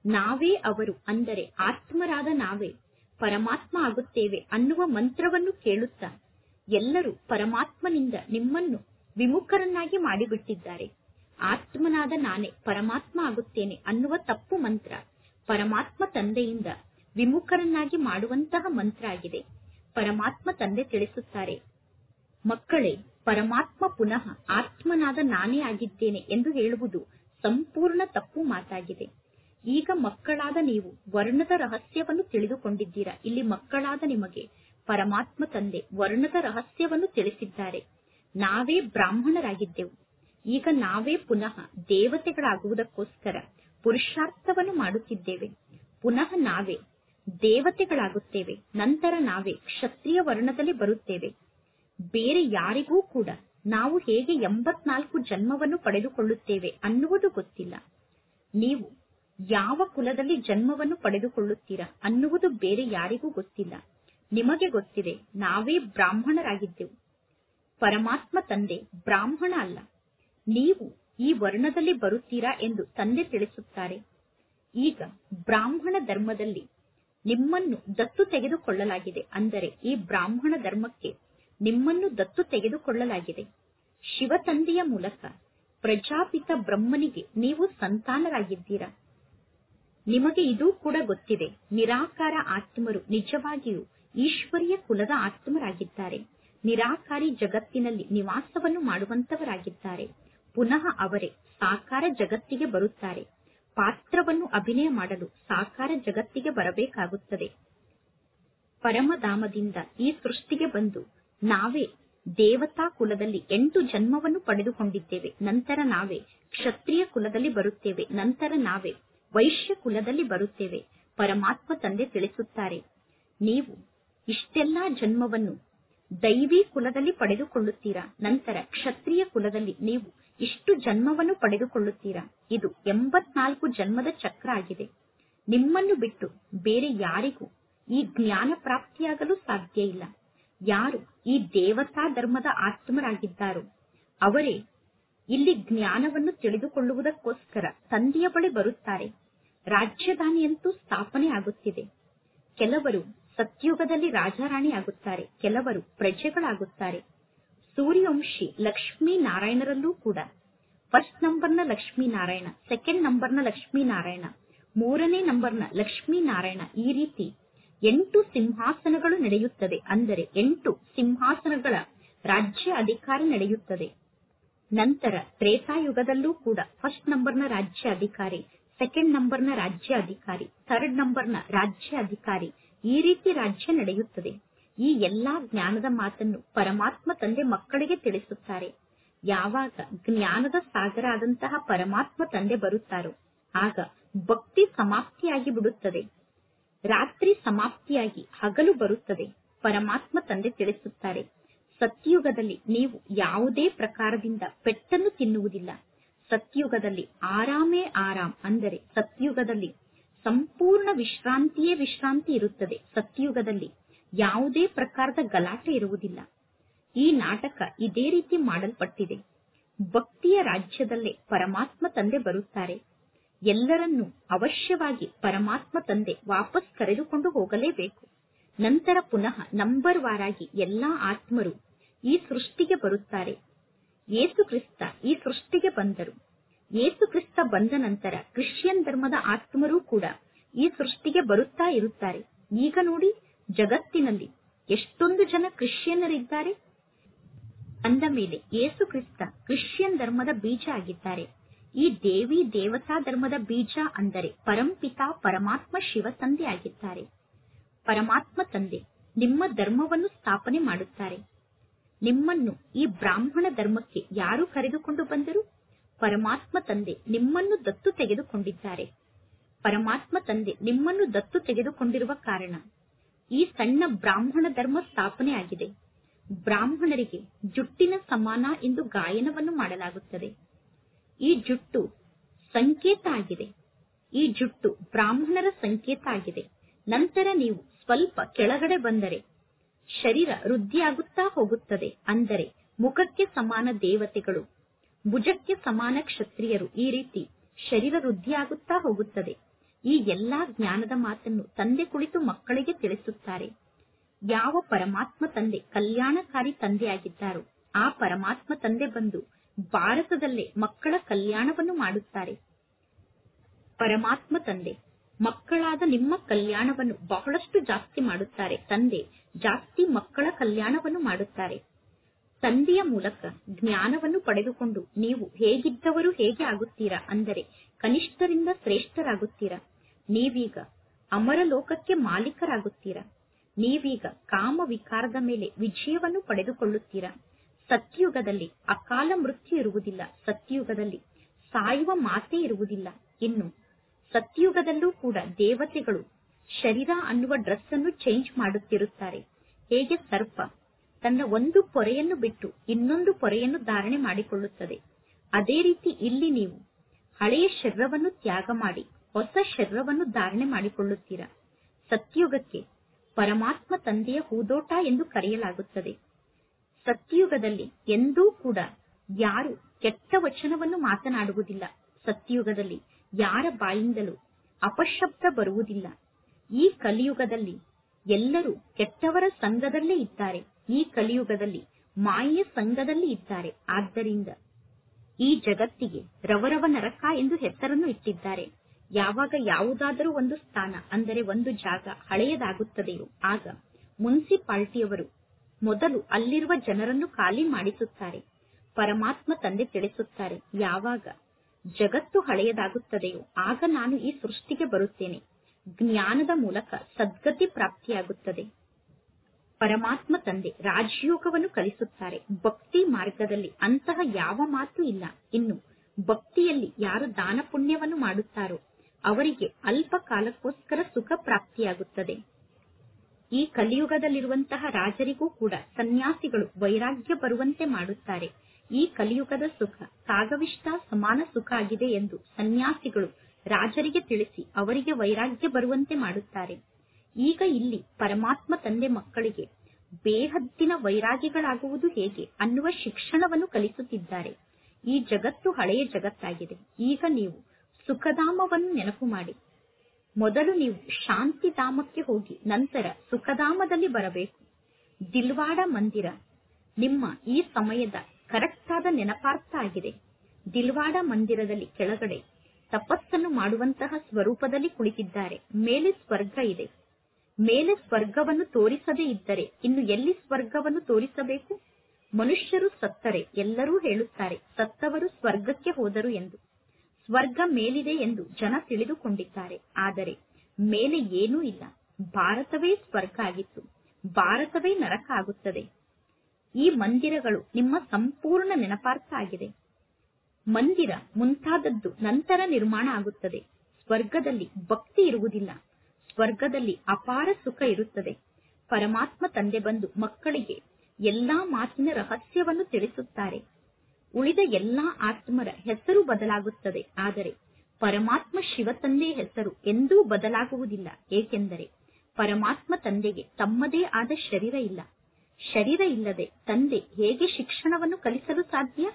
ನಾವೇ ಅವರು ಅಂದರೆ ಆತ್ಮರಾದ ನಾವೇ ಪರಮಾತ್ಮ ಆಗುತ್ತೇವೆ ಅನ್ನುವ ಮಂತ್ರವನ್ನು ಕೇಳುತ್ತಾ ಎಲ್ಲರೂ ಪರಮಾತ್ಮನಿಂದ ನಿಮ್ಮನ್ನು ವಿಮುಖರನ್ನಾಗಿ ಮಾಡಿಬಿಟ್ಟಿದ್ದಾರೆ ಆತ್ಮನಾದ ನಾನೇ ಪರಮಾತ್ಮ ಆಗುತ್ತೇನೆ ಅನ್ನುವ ತಪ್ಪು ಮಂತ್ರ ಪರಮಾತ್ಮ ತಂದೆಯಿಂದ ವಿಮುಖರನ್ನಾಗಿ ಮಾಡುವಂತಹ ಮಂತ್ರ ಆಗಿದೆ ಪರಮಾತ್ಮ ತಂದೆ ತಿಳಿಸುತ್ತಾರೆ ಮಕ್ಕಳೇ ಪರಮಾತ್ಮ ಪುನಃ ಆತ್ಮನಾದ ನಾನೇ ಆಗಿದ್ದೇನೆ ಎಂದು ಹೇಳುವುದು ಸಂಪೂರ್ಣ ತಪ್ಪು ಮಾತಾಗಿದೆ ಈಗ ಮಕ್ಕಳಾದ ನೀವು ವರ್ಣದ ರಹಸ್ಯವನ್ನು ತಿಳಿದುಕೊಂಡಿದ್ದೀರಾ ಇಲ್ಲಿ ಮಕ್ಕಳಾದ ನಿಮಗೆ ಪರಮಾತ್ಮ ತಂದೆ ವರ್ಣದ ರಹಸ್ಯವನ್ನು ತಿಳಿಸಿದ್ದಾರೆ ನಾವೇ ಬ್ರಾಹ್ಮಣರಾಗಿದ್ದೆವು ಈಗ ನಾವೇ ಪುನಃ ದೇವತೆಗಳಾಗುವುದಕ್ಕೋಸ್ಕರ ಪುರುಷಾರ್ಥವನ್ನು ಮಾಡುತ್ತಿದ್ದೇವೆ ಪುನಃ ನಾವೇ ದೇವತೆಗಳಾಗುತ್ತೇವೆ ನಂತರ ನಾವೇ ಕ್ಷತ್ರಿಯ ವರ್ಣದಲ್ಲಿ ಬರುತ್ತೇವೆ ಬೇರೆ ಯಾರಿಗೂ ಕೂಡ ನಾವು ಹೇಗೆ ಎಂಬತ್ನಾಲ್ಕು ಜನ್ಮವನ್ನು ಪಡೆದುಕೊಳ್ಳುತ್ತೇವೆ ಅನ್ನುವುದು ಗೊತ್ತಿಲ್ಲ ನೀವು ಯಾವ ಕುಲದಲ್ಲಿ ಜನ್ಮವನ್ನು ಪಡೆದುಕೊಳ್ಳುತ್ತೀರಾ ಅನ್ನುವುದು ಬೇರೆ ಯಾರಿಗೂ ಗೊತ್ತಿಲ್ಲ ನಿಮಗೆ ಗೊತ್ತಿದೆ ನಾವೇ ಬ್ರಾಹ್ಮಣರಾಗಿದ್ದೆವು ಪರಮಾತ್ಮ ತಂದೆ ಬ್ರಾಹ್ಮಣ ಅಲ್ಲ ನೀವು ಈ ವರ್ಣದಲ್ಲಿ ಬರುತ್ತೀರಾ ಎಂದು ತಂದೆ ತಿಳಿಸುತ್ತಾರೆ ಈಗ ಬ್ರಾಹ್ಮಣ ಧರ್ಮದಲ್ಲಿ ನಿಮ್ಮನ್ನು ದತ್ತು ತೆಗೆದುಕೊಳ್ಳಲಾಗಿದೆ ಅಂದರೆ ಈ ಬ್ರಾಹ್ಮಣ ಧರ್ಮಕ್ಕೆ ನಿಮ್ಮನ್ನು ದತ್ತು ತೆಗೆದುಕೊಳ್ಳಲಾಗಿದೆ ಶಿವ ತಂದೆಯ ಮೂಲಕ ಪ್ರಜಾಪಿತ ಬ್ರಹ್ಮನಿಗೆ ನೀವು ಸಂತಾನರಾಗಿದ್ದೀರಾ ನಿಮಗೆ ಇದೂ ಕೂಡ ಗೊತ್ತಿದೆ ನಿರಾಕಾರ ಆತ್ಮರು ನಿಜವಾಗಿಯೂ ಈಶ್ವರಿಯ ಕುಲದ ಆತ್ಮರಾಗಿದ್ದಾರೆ ನಿರಾಕಾರಿ ಜಗತ್ತಿನಲ್ಲಿ ನಿವಾಸವನ್ನು ಮಾಡುವಂತವರಾಗಿದ್ದಾರೆ ಪುನಃ ಅವರೇ ಸಾಕಾರ ಜಗತ್ತಿಗೆ ಬರುತ್ತಾರೆ ಪಾತ್ರವನ್ನು ಅಭಿನಯ ಮಾಡಲು ಸಾಕಾರ ಜಗತ್ತಿಗೆ ಬರಬೇಕಾಗುತ್ತದೆ ಪರಮಧಾಮದಿಂದ ಈ ಸೃಷ್ಟಿಗೆ ಬಂದು ನಾವೇ ದೇವತಾ ಕುಲದಲ್ಲಿ ಎಂಟು ಜನ್ಮವನ್ನು ಪಡೆದುಕೊಂಡಿದ್ದೇವೆ ನಂತರ ನಾವೇ ಕ್ಷತ್ರಿಯ ಕುಲದಲ್ಲಿ ಬರುತ್ತೇವೆ ನಂತರ ನಾವೇ ವೈಶ್ಯ ಕುಲದಲ್ಲಿ ಬರುತ್ತೇವೆ ಪರಮಾತ್ಮ ತಂದೆ ತಿಳಿಸುತ್ತಾರೆ ನೀವು ಇಷ್ಟೆಲ್ಲಾ ಜನ್ಮವನ್ನು ದೈವಿ ಕುಲದಲ್ಲಿ ಪಡೆದುಕೊಳ್ಳುತ್ತೀರಾ ನಂತರ ಕ್ಷತ್ರಿಯ ಕುಲದಲ್ಲಿ ನೀವು ಇಷ್ಟು ಜನ್ಮವನ್ನು ಪಡೆದುಕೊಳ್ಳುತ್ತೀರಾ ಇದು ಎಂಬತ್ನಾಲ್ಕು ಜನ್ಮದ ಚಕ್ರ ಆಗಿದೆ ನಿಮ್ಮನ್ನು ಬಿಟ್ಟು ಬೇರೆ ಯಾರಿಗೂ ಈ ಜ್ಞಾನ ಪ್ರಾಪ್ತಿಯಾಗಲು ಸಾಧ್ಯ ಇಲ್ಲ ಯಾರು ಈ ದೇವತಾ ಧರ್ಮದ ಆತ್ಮರಾಗಿದ್ದಾರೋ ಅವರೇ ಇಲ್ಲಿ ಜ್ಞಾನವನ್ನು ತಿಳಿದುಕೊಳ್ಳುವುದಕ್ಕೋಸ್ಕರ ತಂದೆಯ ಬಳಿ ಬರುತ್ತಾರೆ ರಾಜ್ಯಧಾನಿಯಂತೂ ಸ್ಥಾಪನೆ ಆಗುತ್ತಿದೆ ಕೆಲವರು ಸತ್ಯುಗದಲ್ಲಿ ರಾಜಾರಾಣಿ ಆಗುತ್ತಾರೆ ಕೆಲವರು ಪ್ರಜೆಗಳಾಗುತ್ತಾರೆ ಸೂರ್ಯವಂಶಿ ಲಕ್ಷ್ಮೀ ನಾರಾಯಣರಲ್ಲೂ ಕೂಡ ಫಸ್ಟ್ ನಂಬರ್ನ ಲಕ್ಷ್ಮೀ ನಾರಾಯಣ ಸೆಕೆಂಡ್ ನಂಬರ್ನ ಲಕ್ಷ್ಮೀ ನಾರಾಯಣ ಮೂರನೇ ನಂಬರ್ನ ಲಕ್ಷ್ಮೀ ನಾರಾಯಣ ಈ ರೀತಿ ಎಂಟು ಸಿಂಹಾಸನಗಳು ನಡೆಯುತ್ತದೆ ಅಂದರೆ ಎಂಟು ಸಿಂಹಾಸನಗಳ ರಾಜ್ಯ ಅಧಿಕಾರ ನಡೆಯುತ್ತದೆ ನಂತರ ತ್ರೇತಾಯುಗದಲ್ಲೂ ಕೂಡ ಫಸ್ಟ್ ನಂಬರ್ನ ರಾಜ್ಯ ಅಧಿಕಾರಿ ಸೆಕೆಂಡ್ ನಂಬರ್ನ ರಾಜ್ಯ ಅಧಿಕಾರಿ ಥರ್ಡ್ ನಂಬರ್ನ ರಾಜ್ಯ ಅಧಿಕಾರಿ ಈ ರೀತಿ ರಾಜ್ಯ ನಡೆಯುತ್ತದೆ ಈ ಎಲ್ಲಾ ಜ್ಞಾನದ ಮಾತನ್ನು ಪರಮಾತ್ಮ ತಂದೆ ಮಕ್ಕಳಿಗೆ ತಿಳಿಸುತ್ತಾರೆ ಯಾವಾಗ ಜ್ಞಾನದ ಸಾಗರ ಆದಂತಹ ಪರಮಾತ್ಮ ತಂದೆ ಬರುತ್ತಾರೋ ಆಗ ಭಕ್ತಿ ಸಮಾಪ್ತಿಯಾಗಿ ಬಿಡುತ್ತದೆ ರಾತ್ರಿ ಸಮಾಪ್ತಿಯಾಗಿ ಹಗಲು ಬರುತ್ತದೆ ಪರಮಾತ್ಮ ತಂದೆ ತಿಳಿಸುತ್ತಾರೆ ಸತ್ಯುಗದಲ್ಲಿ ನೀವು ಯಾವುದೇ ಪ್ರಕಾರದಿಂದ ಪೆಟ್ಟನ್ನು ತಿನ್ನುವುದಿಲ್ಲ ಸತ್ಯುಗದಲ್ಲಿ ಆರಾಮೇ ಆರಾಮ್ ಅಂದರೆ ಸತ್ಯುಗದಲ್ಲಿ ಸಂಪೂರ್ಣ ವಿಶ್ರಾಂತಿಯೇ ವಿಶ್ರಾಂತಿ ಇರುತ್ತದೆ ಸತ್ಯುಗದಲ್ಲಿ ಯಾವುದೇ ಪ್ರಕಾರದ ಗಲಾಟೆ ಇರುವುದಿಲ್ಲ ಈ ನಾಟಕ ಇದೇ ರೀತಿ ಮಾಡಲ್ಪಟ್ಟಿದೆ ಭಕ್ತಿಯ ರಾಜ್ಯದಲ್ಲೇ ಪರಮಾತ್ಮ ತಂದೆ ಬರುತ್ತಾರೆ ಎಲ್ಲರನ್ನೂ ಅವಶ್ಯವಾಗಿ ಪರಮಾತ್ಮ ತಂದೆ ವಾಪಸ್ ಕರೆದುಕೊಂಡು ಹೋಗಲೇಬೇಕು ನಂತರ ಪುನಃ ನಂಬರ್ ವಾರಾಗಿ ಎಲ್ಲಾ ಆತ್ಮರು ಈ ಸೃಷ್ಟಿಗೆ ಬರುತ್ತಾರೆ ಏಸು ಕ್ರಿಸ್ತ ಈ ಸೃಷ್ಟಿಗೆ ಬಂದರು ಏಸು ಕ್ರಿಸ್ತ ಬಂದ ನಂತರ ಕ್ರಿಶ್ಚಿಯನ್ ಧರ್ಮದ ಆತ್ಮರೂ ಕೂಡ ಈ ಸೃಷ್ಟಿಗೆ ಬರುತ್ತಾ ಇರುತ್ತಾರೆ ಈಗ ನೋಡಿ ಜಗತ್ತಿನಲ್ಲಿ ಎಷ್ಟೊಂದು ಜನ ಕ್ರಿಶ್ಚಿಯನ್ನರಿದ್ದಾರೆ ಅಂದ ಮೇಲೆ ಏಸು ಕ್ರಿಸ್ತ ಕ್ರಿಶ್ಚಿಯನ್ ಧರ್ಮದ ಬೀಜ ಆಗಿದ್ದಾರೆ ಈ ದೇವಿ ದೇವತಾ ಧರ್ಮದ ಬೀಜ ಅಂದರೆ ಪರಂಪಿತಾ ಪರಮಾತ್ಮ ಶಿವ ತಂದೆ ಆಗಿದ್ದಾರೆ ಪರಮಾತ್ಮ ತಂದೆ ನಿಮ್ಮ ಧರ್ಮವನ್ನು ಸ್ಥಾಪನೆ ಮಾಡುತ್ತಾರೆ ನಿಮ್ಮನ್ನು ಈ ಬ್ರಾಹ್ಮಣ ಧರ್ಮಕ್ಕೆ ಯಾರು ಕರೆದುಕೊಂಡು ಬಂದರು ಪರಮಾತ್ಮ ತಂದೆ ನಿಮ್ಮನ್ನು ದತ್ತು ತೆಗೆದುಕೊಂಡಿದ್ದಾರೆ ಪರಮಾತ್ಮ ತಂದೆ ನಿಮ್ಮನ್ನು ದತ್ತು ತೆಗೆದುಕೊಂಡಿರುವ ಕಾರಣ ಈ ಸಣ್ಣ ಬ್ರಾಹ್ಮಣ ಧರ್ಮ ಸ್ಥಾಪನೆ ಆಗಿದೆ ಬ್ರಾಹ್ಮಣರಿಗೆ ಜುಟ್ಟಿನ ಸಮಾನ ಎಂದು ಗಾಯನವನ್ನು ಮಾಡಲಾಗುತ್ತದೆ ಈ ಜುಟ್ಟು ಸಂಕೇತ ಆಗಿದೆ ಈ ಜುಟ್ಟು ಬ್ರಾಹ್ಮಣರ ಸಂಕೇತ ಆಗಿದೆ ನಂತರ ನೀವು ಸ್ವಲ್ಪ ಕೆಳಗಡೆ ಬಂದರೆ ಶರೀರ ವೃದ್ಧಿಯಾಗುತ್ತಾ ಹೋಗುತ್ತದೆ ಅಂದರೆ ಮುಖಕ್ಕೆ ಸಮಾನ ದೇವತೆಗಳು ಭುಜಕ್ಕೆ ಸಮಾನ ಕ್ಷತ್ರಿಯರು ಈ ರೀತಿ ಶರೀರ ವೃದ್ಧಿಯಾಗುತ್ತಾ ಹೋಗುತ್ತದೆ ಈ ಎಲ್ಲಾ ಜ್ಞಾನದ ಮಾತನ್ನು ತಂದೆ ಕುಳಿತು ಮಕ್ಕಳಿಗೆ ತಿಳಿಸುತ್ತಾರೆ ಯಾವ ಪರಮಾತ್ಮ ತಂದೆ ಕಲ್ಯಾಣಕಾರಿ ತಂದೆಯಾಗಿದ್ದಾರೋ ಆ ಪರಮಾತ್ಮ ತಂದೆ ಬಂದು ಭಾರತದಲ್ಲೇ ಮಕ್ಕಳ ಕಲ್ಯಾಣವನ್ನು ಮಾಡುತ್ತಾರೆ ಪರಮಾತ್ಮ ತಂದೆ ಮಕ್ಕಳಾದ ನಿಮ್ಮ ಕಲ್ಯಾಣವನ್ನು ಬಹಳಷ್ಟು ಜಾಸ್ತಿ ಮಾಡುತ್ತಾರೆ ತಂದೆ ಜಾಸ್ತಿ ಮಕ್ಕಳ ಕಲ್ಯಾಣವನ್ನು ಮಾಡುತ್ತಾರೆ ತಂದೆಯ ಮೂಲಕ ಜ್ಞಾನವನ್ನು ಪಡೆದುಕೊಂಡು ನೀವು ಹೇಗಿದ್ದವರು ಹೇಗೆ ಆಗುತ್ತೀರಾ ಅಂದರೆ ಕನಿಷ್ಠರಿಂದ ಶ್ರೇಷ್ಠರಾಗುತ್ತೀರಾ ನೀವೀಗ ಅಮರ ಲೋಕಕ್ಕೆ ಮಾಲೀಕರಾಗುತ್ತೀರಾ ನೀವೀಗ ಕಾಮ ವಿಕಾರದ ಮೇಲೆ ವಿಜಯವನ್ನು ಪಡೆದುಕೊಳ್ಳುತ್ತೀರಾ ಸತ್ಯುಗದಲ್ಲಿ ಅಕಾಲ ಮೃತ್ಯು ಇರುವುದಿಲ್ಲ ಸತ್ಯುಗದಲ್ಲಿ ಸಾಯುವ ಮಾತೇ ಇರುವುದಿಲ್ಲ ಇನ್ನು ಸತ್ಯುಗದಲ್ಲೂ ಕೂಡ ದೇವತೆಗಳು ಶರೀರ ಅನ್ನುವ ಡ್ರೆಸ್ ಅನ್ನು ಚೇಂಜ್ ಮಾಡುತ್ತಿರುತ್ತಾರೆ ಹೇಗೆ ಸರ್ಪ ತನ್ನ ಒಂದು ಪೊರೆಯನ್ನು ಬಿಟ್ಟು ಇನ್ನೊಂದು ಪೊರೆಯನ್ನು ಧಾರಣೆ ಮಾಡಿಕೊಳ್ಳುತ್ತದೆ ಅದೇ ರೀತಿ ಇಲ್ಲಿ ನೀವು ಹಳೆಯ ಶರೀರವನ್ನು ತ್ಯಾಗ ಮಾಡಿ ಹೊಸ ಶರೀರವನ್ನು ಧಾರಣೆ ಮಾಡಿಕೊಳ್ಳುತ್ತೀರಾ ಸತ್ಯುಗಕ್ಕೆ ಪರಮಾತ್ಮ ತಂದೆಯ ಹೂದೋಟ ಎಂದು ಕರೆಯಲಾಗುತ್ತದೆ ಸತ್ಯುಗದಲ್ಲಿ ಎಂದೂ ಕೂಡ ಯಾರು ಕೆಟ್ಟ ವಚನವನ್ನು ಮಾತನಾಡುವುದಿಲ್ಲ ಸತ್ಯುಗದಲ್ಲಿ ಯಾರ ಬಾಯಿಂದಲೂ ಅಪಶಬ್ದ ಬರುವುದಿಲ್ಲ ಈ ಕಲಿಯುಗದಲ್ಲಿ ಎಲ್ಲರೂ ಕೆಟ್ಟವರ ಸಂಘದಲ್ಲೇ ಇದ್ದಾರೆ ಈ ಕಲಿಯುಗದಲ್ಲಿ ಮಾಯೆಯ ಸಂಘದಲ್ಲಿ ಇದ್ದಾರೆ ಆದ್ದರಿಂದ ಈ ಜಗತ್ತಿಗೆ ರವರವ ನರಕ ಎಂದು ಹೆಸರನ್ನು ಇಟ್ಟಿದ್ದಾರೆ ಯಾವಾಗ ಯಾವುದಾದರೂ ಒಂದು ಸ್ಥಾನ ಅಂದರೆ ಒಂದು ಜಾಗ ಹಳೆಯದಾಗುತ್ತದೆಯೋ ಆಗ ಮುನ್ಸಿಪಾಲಿಟಿಯವರು ಮೊದಲು ಅಲ್ಲಿರುವ ಜನರನ್ನು ಖಾಲಿ ಮಾಡಿಸುತ್ತಾರೆ ಪರಮಾತ್ಮ ತಂದೆ ತಿಳಿಸುತ್ತಾರೆ ಯಾವಾಗ ಜಗತ್ತು ಹಳೆಯದಾಗುತ್ತದೆಯೋ ಆಗ ನಾನು ಈ ಸೃಷ್ಟಿಗೆ ಬರುತ್ತೇನೆ ಜ್ಞಾನದ ಮೂಲಕ ಸದ್ಗತಿ ಪ್ರಾಪ್ತಿಯಾಗುತ್ತದೆ ಪರಮಾತ್ಮ ತಂದೆ ರಾಜಯೋಗವನ್ನು ಕಲಿಸುತ್ತಾರೆ ಭಕ್ತಿ ಮಾರ್ಗದಲ್ಲಿ ಅಂತಹ ಯಾವ ಮಾತು ಇಲ್ಲ ಇನ್ನು ಭಕ್ತಿಯಲ್ಲಿ ಯಾರು ದಾನ ಪುಣ್ಯವನ್ನು ಮಾಡುತ್ತಾರೋ ಅವರಿಗೆ ಅಲ್ಪ ಕಾಲಕ್ಕೋಸ್ಕರ ಸುಖ ಪ್ರಾಪ್ತಿಯಾಗುತ್ತದೆ ಈ ಕಲಿಯುಗದಲ್ಲಿರುವಂತಹ ರಾಜರಿಗೂ ಕೂಡ ಸನ್ಯಾಸಿಗಳು ವೈರಾಗ್ಯ ಬರುವಂತೆ ಮಾಡುತ್ತಾರೆ ಈ ಕಲಿಯುಗದ ಸುಖ ಕಾಗವಿಷ್ಟ ಸಮಾನ ಸುಖ ಆಗಿದೆ ಎಂದು ಸನ್ಯಾಸಿಗಳು ರಾಜರಿಗೆ ತಿಳಿಸಿ ಅವರಿಗೆ ವೈರಾಗ್ಯ ಬರುವಂತೆ ಮಾಡುತ್ತಾರೆ ಈಗ ಇಲ್ಲಿ ಪರಮಾತ್ಮ ತಂದೆ ಮಕ್ಕಳಿಗೆ ಬೇಹದ್ದಿನ ವೈರಾಗಿಗಳಾಗುವುದು ಹೇಗೆ ಅನ್ನುವ ಶಿಕ್ಷಣವನ್ನು ಕಲಿಸುತ್ತಿದ್ದಾರೆ ಈ ಜಗತ್ತು ಹಳೆಯ ಜಗತ್ತಾಗಿದೆ ಈಗ ನೀವು ಸುಖಧಾಮವನ್ನು ನೆನಪು ಮಾಡಿ ಮೊದಲು ನೀವು ಶಾಂತಿಧಾಮಕ್ಕೆ ಹೋಗಿ ನಂತರ ಸುಖಧಾಮದಲ್ಲಿ ಬರಬೇಕು ದಿಲ್ವಾಡ ಮಂದಿರ ನಿಮ್ಮ ಈ ಸಮಯದ ಕರೆಕ್ಟ್ ಆದ ನೆನಪಾರ್ಥ ಆಗಿದೆ ದಿಲ್ವಾಡ ಮಂದಿರದಲ್ಲಿ ಕೆಳಗಡೆ ತಪಸ್ಸನ್ನು ಮಾಡುವಂತಹ ಸ್ವರೂಪದಲ್ಲಿ ಕುಳಿತಿದ್ದಾರೆ ಮೇಲೆ ಸ್ವರ್ಗ ಇದೆ ಮೇಲೆ ಸ್ವರ್ಗವನ್ನು ತೋರಿಸದೇ ಇದ್ದರೆ ಇನ್ನು ಎಲ್ಲಿ ಸ್ವರ್ಗವನ್ನು ತೋರಿಸಬೇಕು ಮನುಷ್ಯರು ಸತ್ತರೆ ಎಲ್ಲರೂ ಹೇಳುತ್ತಾರೆ ಸತ್ತವರು ಸ್ವರ್ಗಕ್ಕೆ ಹೋದರು ಎಂದು ಸ್ವರ್ಗ ಮೇಲಿದೆ ಎಂದು ಜನ ತಿಳಿದುಕೊಂಡಿದ್ದಾರೆ ಆದರೆ ಮೇಲೆ ಏನೂ ಇಲ್ಲ ಭಾರತವೇ ಸ್ವರ್ಗ ಆಗಿತ್ತು ಭಾರತವೇ ನರಕ ಆಗುತ್ತದೆ ಈ ಮಂದಿರಗಳು ನಿಮ್ಮ ಸಂಪೂರ್ಣ ನೆನಪಾರ್ಥ ಆಗಿದೆ ಮಂದಿರ ಮುಂತಾದದ್ದು ನಂತರ ನಿರ್ಮಾಣ ಆಗುತ್ತದೆ ಸ್ವರ್ಗದಲ್ಲಿ ಭಕ್ತಿ ಇರುವುದಿಲ್ಲ ಸ್ವರ್ಗದಲ್ಲಿ ಅಪಾರ ಸುಖ ಇರುತ್ತದೆ ಪರಮಾತ್ಮ ತಂದೆ ಬಂದು ಮಕ್ಕಳಿಗೆ ಎಲ್ಲಾ ಮಾತಿನ ರಹಸ್ಯವನ್ನು ತಿಳಿಸುತ್ತಾರೆ ಉಳಿದ ಎಲ್ಲಾ ಆತ್ಮರ ಹೆಸರು ಬದಲಾಗುತ್ತದೆ ಆದರೆ ಪರಮಾತ್ಮ ಶಿವ ತಂದೆಯ ಹೆಸರು ಎಂದೂ ಬದಲಾಗುವುದಿಲ್ಲ ಏಕೆಂದರೆ ಪರಮಾತ್ಮ ತಂದೆಗೆ ತಮ್ಮದೇ ಆದ ಶರೀರ ಇಲ್ಲ ಶರೀರ ಇಲ್ಲದೆ ತಂದೆ ಹೇಗೆ ಶಿಕ್ಷಣವನ್ನು ಕಲಿಸಲು ಸಾಧ್ಯ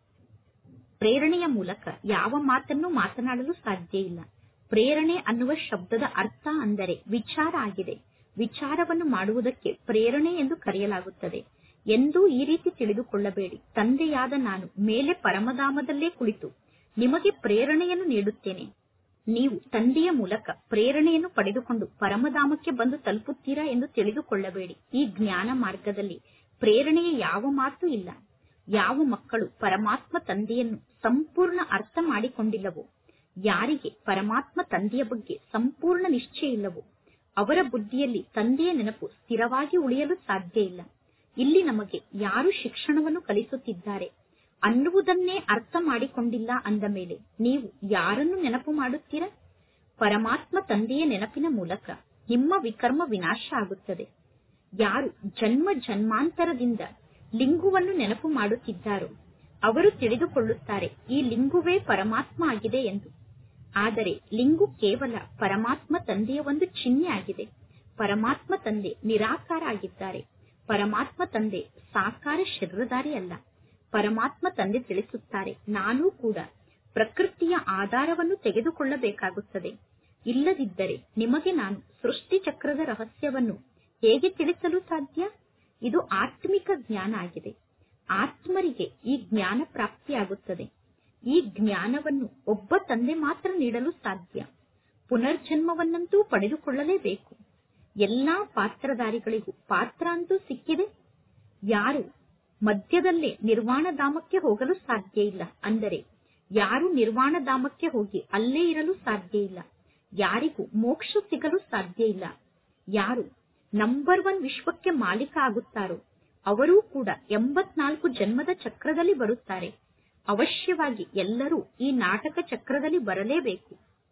ಪ್ರೇರಣೆಯ ಮೂಲಕ ಯಾವ ಮಾತನ್ನು ಮಾತನಾಡಲು ಸಾಧ್ಯ ಇಲ್ಲ ಪ್ರೇರಣೆ ಅನ್ನುವ ಶಬ್ದದ ಅರ್ಥ ಅಂದರೆ ವಿಚಾರ ಆಗಿದೆ ವಿಚಾರವನ್ನು ಮಾಡುವುದಕ್ಕೆ ಪ್ರೇರಣೆ ಎಂದು ಕರೆಯಲಾಗುತ್ತದೆ ಎಂದೂ ಈ ರೀತಿ ತಿಳಿದುಕೊಳ್ಳಬೇಡಿ ತಂದೆಯಾದ ನಾನು ಮೇಲೆ ಪರಮಧಾಮದಲ್ಲೇ ಕುಳಿತು ನಿಮಗೆ ಪ್ರೇರಣೆಯನ್ನು ನೀಡುತ್ತೇನೆ ನೀವು ತಂದೆಯ ಮೂಲಕ ಪ್ರೇರಣೆಯನ್ನು ಪಡೆದುಕೊಂಡು ಪರಮಧಾಮಕ್ಕೆ ಬಂದು ತಲುಪುತ್ತೀರಾ ಎಂದು ತಿಳಿದುಕೊಳ್ಳಬೇಡಿ ಈ ಜ್ಞಾನ ಮಾರ್ಗದಲ್ಲಿ ಪ್ರೇರಣೆಯ ಯಾವ ಮಾತು ಇಲ್ಲ ಯಾವ ಮಕ್ಕಳು ಪರಮಾತ್ಮ ತಂದೆಯನ್ನು ಸಂಪೂರ್ಣ ಅರ್ಥ ಮಾಡಿಕೊಂಡಿಲ್ಲವೋ ಯಾರಿಗೆ ಪರಮಾತ್ಮ ತಂದೆಯ ಬಗ್ಗೆ ಸಂಪೂರ್ಣ ನಿಶ್ಚಯ ಇಲ್ಲವೋ ಅವರ ಬುದ್ಧಿಯಲ್ಲಿ ತಂದೆಯ ನೆನಪು ಸ್ಥಿರವಾಗಿ ಉಳಿಯಲು ಸಾಧ್ಯ ಇಲ್ಲ ಇಲ್ಲಿ ನಮಗೆ ಯಾರು ಶಿಕ್ಷಣವನ್ನು ಕಲಿಸುತ್ತಿದ್ದಾರೆ ಅನ್ನುವುದನ್ನೇ ಅರ್ಥ ಮಾಡಿಕೊಂಡಿಲ್ಲ ಅಂದ ಮೇಲೆ ನೀವು ಯಾರನ್ನು ನೆನಪು ಮಾಡುತ್ತೀರಾ ಪರಮಾತ್ಮ ತಂದೆಯ ನೆನಪಿನ ಮೂಲಕ ನಿಮ್ಮ ವಿಕರ್ಮ ವಿನಾಶ ಆಗುತ್ತದೆ ಯಾರು ಜನ್ಮ ಜನ್ಮಾಂತರದಿಂದ ಲಿಂಗುವನ್ನು ನೆನಪು ಮಾಡುತ್ತಿದ್ದಾರೋ ಅವರು ತಿಳಿದುಕೊಳ್ಳುತ್ತಾರೆ ಈ ಲಿಂಗುವೇ ಪರಮಾತ್ಮ ಆಗಿದೆ ಎಂದು ಆದರೆ ಲಿಂಗು ಕೇವಲ ಪರಮಾತ್ಮ ತಂದೆಯ ಒಂದು ಚಿಹ್ನೆ ಆಗಿದೆ ಪರಮಾತ್ಮ ತಂದೆ ನಿರಾಕಾರ ಆಗಿದ್ದಾರೆ ಪರಮಾತ್ಮ ತಂದೆ ಸಾಕಾರ ಶರೀರಧಾರಿ ಅಲ್ಲ ಪರಮಾತ್ಮ ತಂದೆ ತಿಳಿಸುತ್ತಾರೆ ನಾನೂ ಕೂಡ ಪ್ರಕೃತಿಯ ಆಧಾರವನ್ನು ತೆಗೆದುಕೊಳ್ಳಬೇಕಾಗುತ್ತದೆ ಇಲ್ಲದಿದ್ದರೆ ನಿಮಗೆ ನಾನು ಸೃಷ್ಟಿ ಚಕ್ರದ ರಹಸ್ಯವನ್ನು ಹೇಗೆ ತಿಳಿಸಲು ಸಾಧ್ಯ ಇದು ಆತ್ಮಿಕ ಜ್ಞಾನ ಆಗಿದೆ ಆತ್ಮರಿಗೆ ಈ ಜ್ಞಾನ ಪ್ರಾಪ್ತಿಯಾಗುತ್ತದೆ ಈ ಜ್ಞಾನವನ್ನು ಒಬ್ಬ ತಂದೆ ಮಾತ್ರ ನೀಡಲು ಸಾಧ್ಯ ಪುನರ್ಜನ್ಮವನ್ನಂತೂ ಪಡೆದುಕೊಳ್ಳಲೇಬೇಕು ಎಲ್ಲಾ ಪಾತ್ರಧಾರಿಗಳಿಗೂ ಪಾತ್ರ ಅಂತೂ ಸಿಕ್ಕಿದೆ ಯಾರು ಮಧ್ಯದಲ್ಲೇ ನಿರ್ವಾಣ ಧಾಮಕ್ಕೆ ಹೋಗಲು ಸಾಧ್ಯ ಇಲ್ಲ ಅಂದರೆ ಯಾರು ನಿರ್ವಾಣ ಧಾಮಕ್ಕೆ ಹೋಗಿ ಅಲ್ಲೇ ಇರಲು ಸಾಧ್ಯ ಇಲ್ಲ ಯಾರಿಗೂ ಮೋಕ್ಷ ಸಿಗಲು ಸಾಧ್ಯ ಇಲ್ಲ ಯಾರು ನಂಬರ್ ಒನ್ ವಿಶ್ವಕ್ಕೆ ಮಾಲೀಕ ಆಗುತ್ತಾರೋ ಅವರೂ ಕೂಡ ಎಂಬತ್ನಾಲ್ಕು ಜನ್ಮದ ಚಕ್ರದಲ್ಲಿ ಬರುತ್ತಾರೆ ಅವಶ್ಯವಾಗಿ ಎಲ್ಲರೂ ಈ ನಾಟಕ ಚಕ್ರದಲ್ಲಿ ಬರಲೇಬೇಕು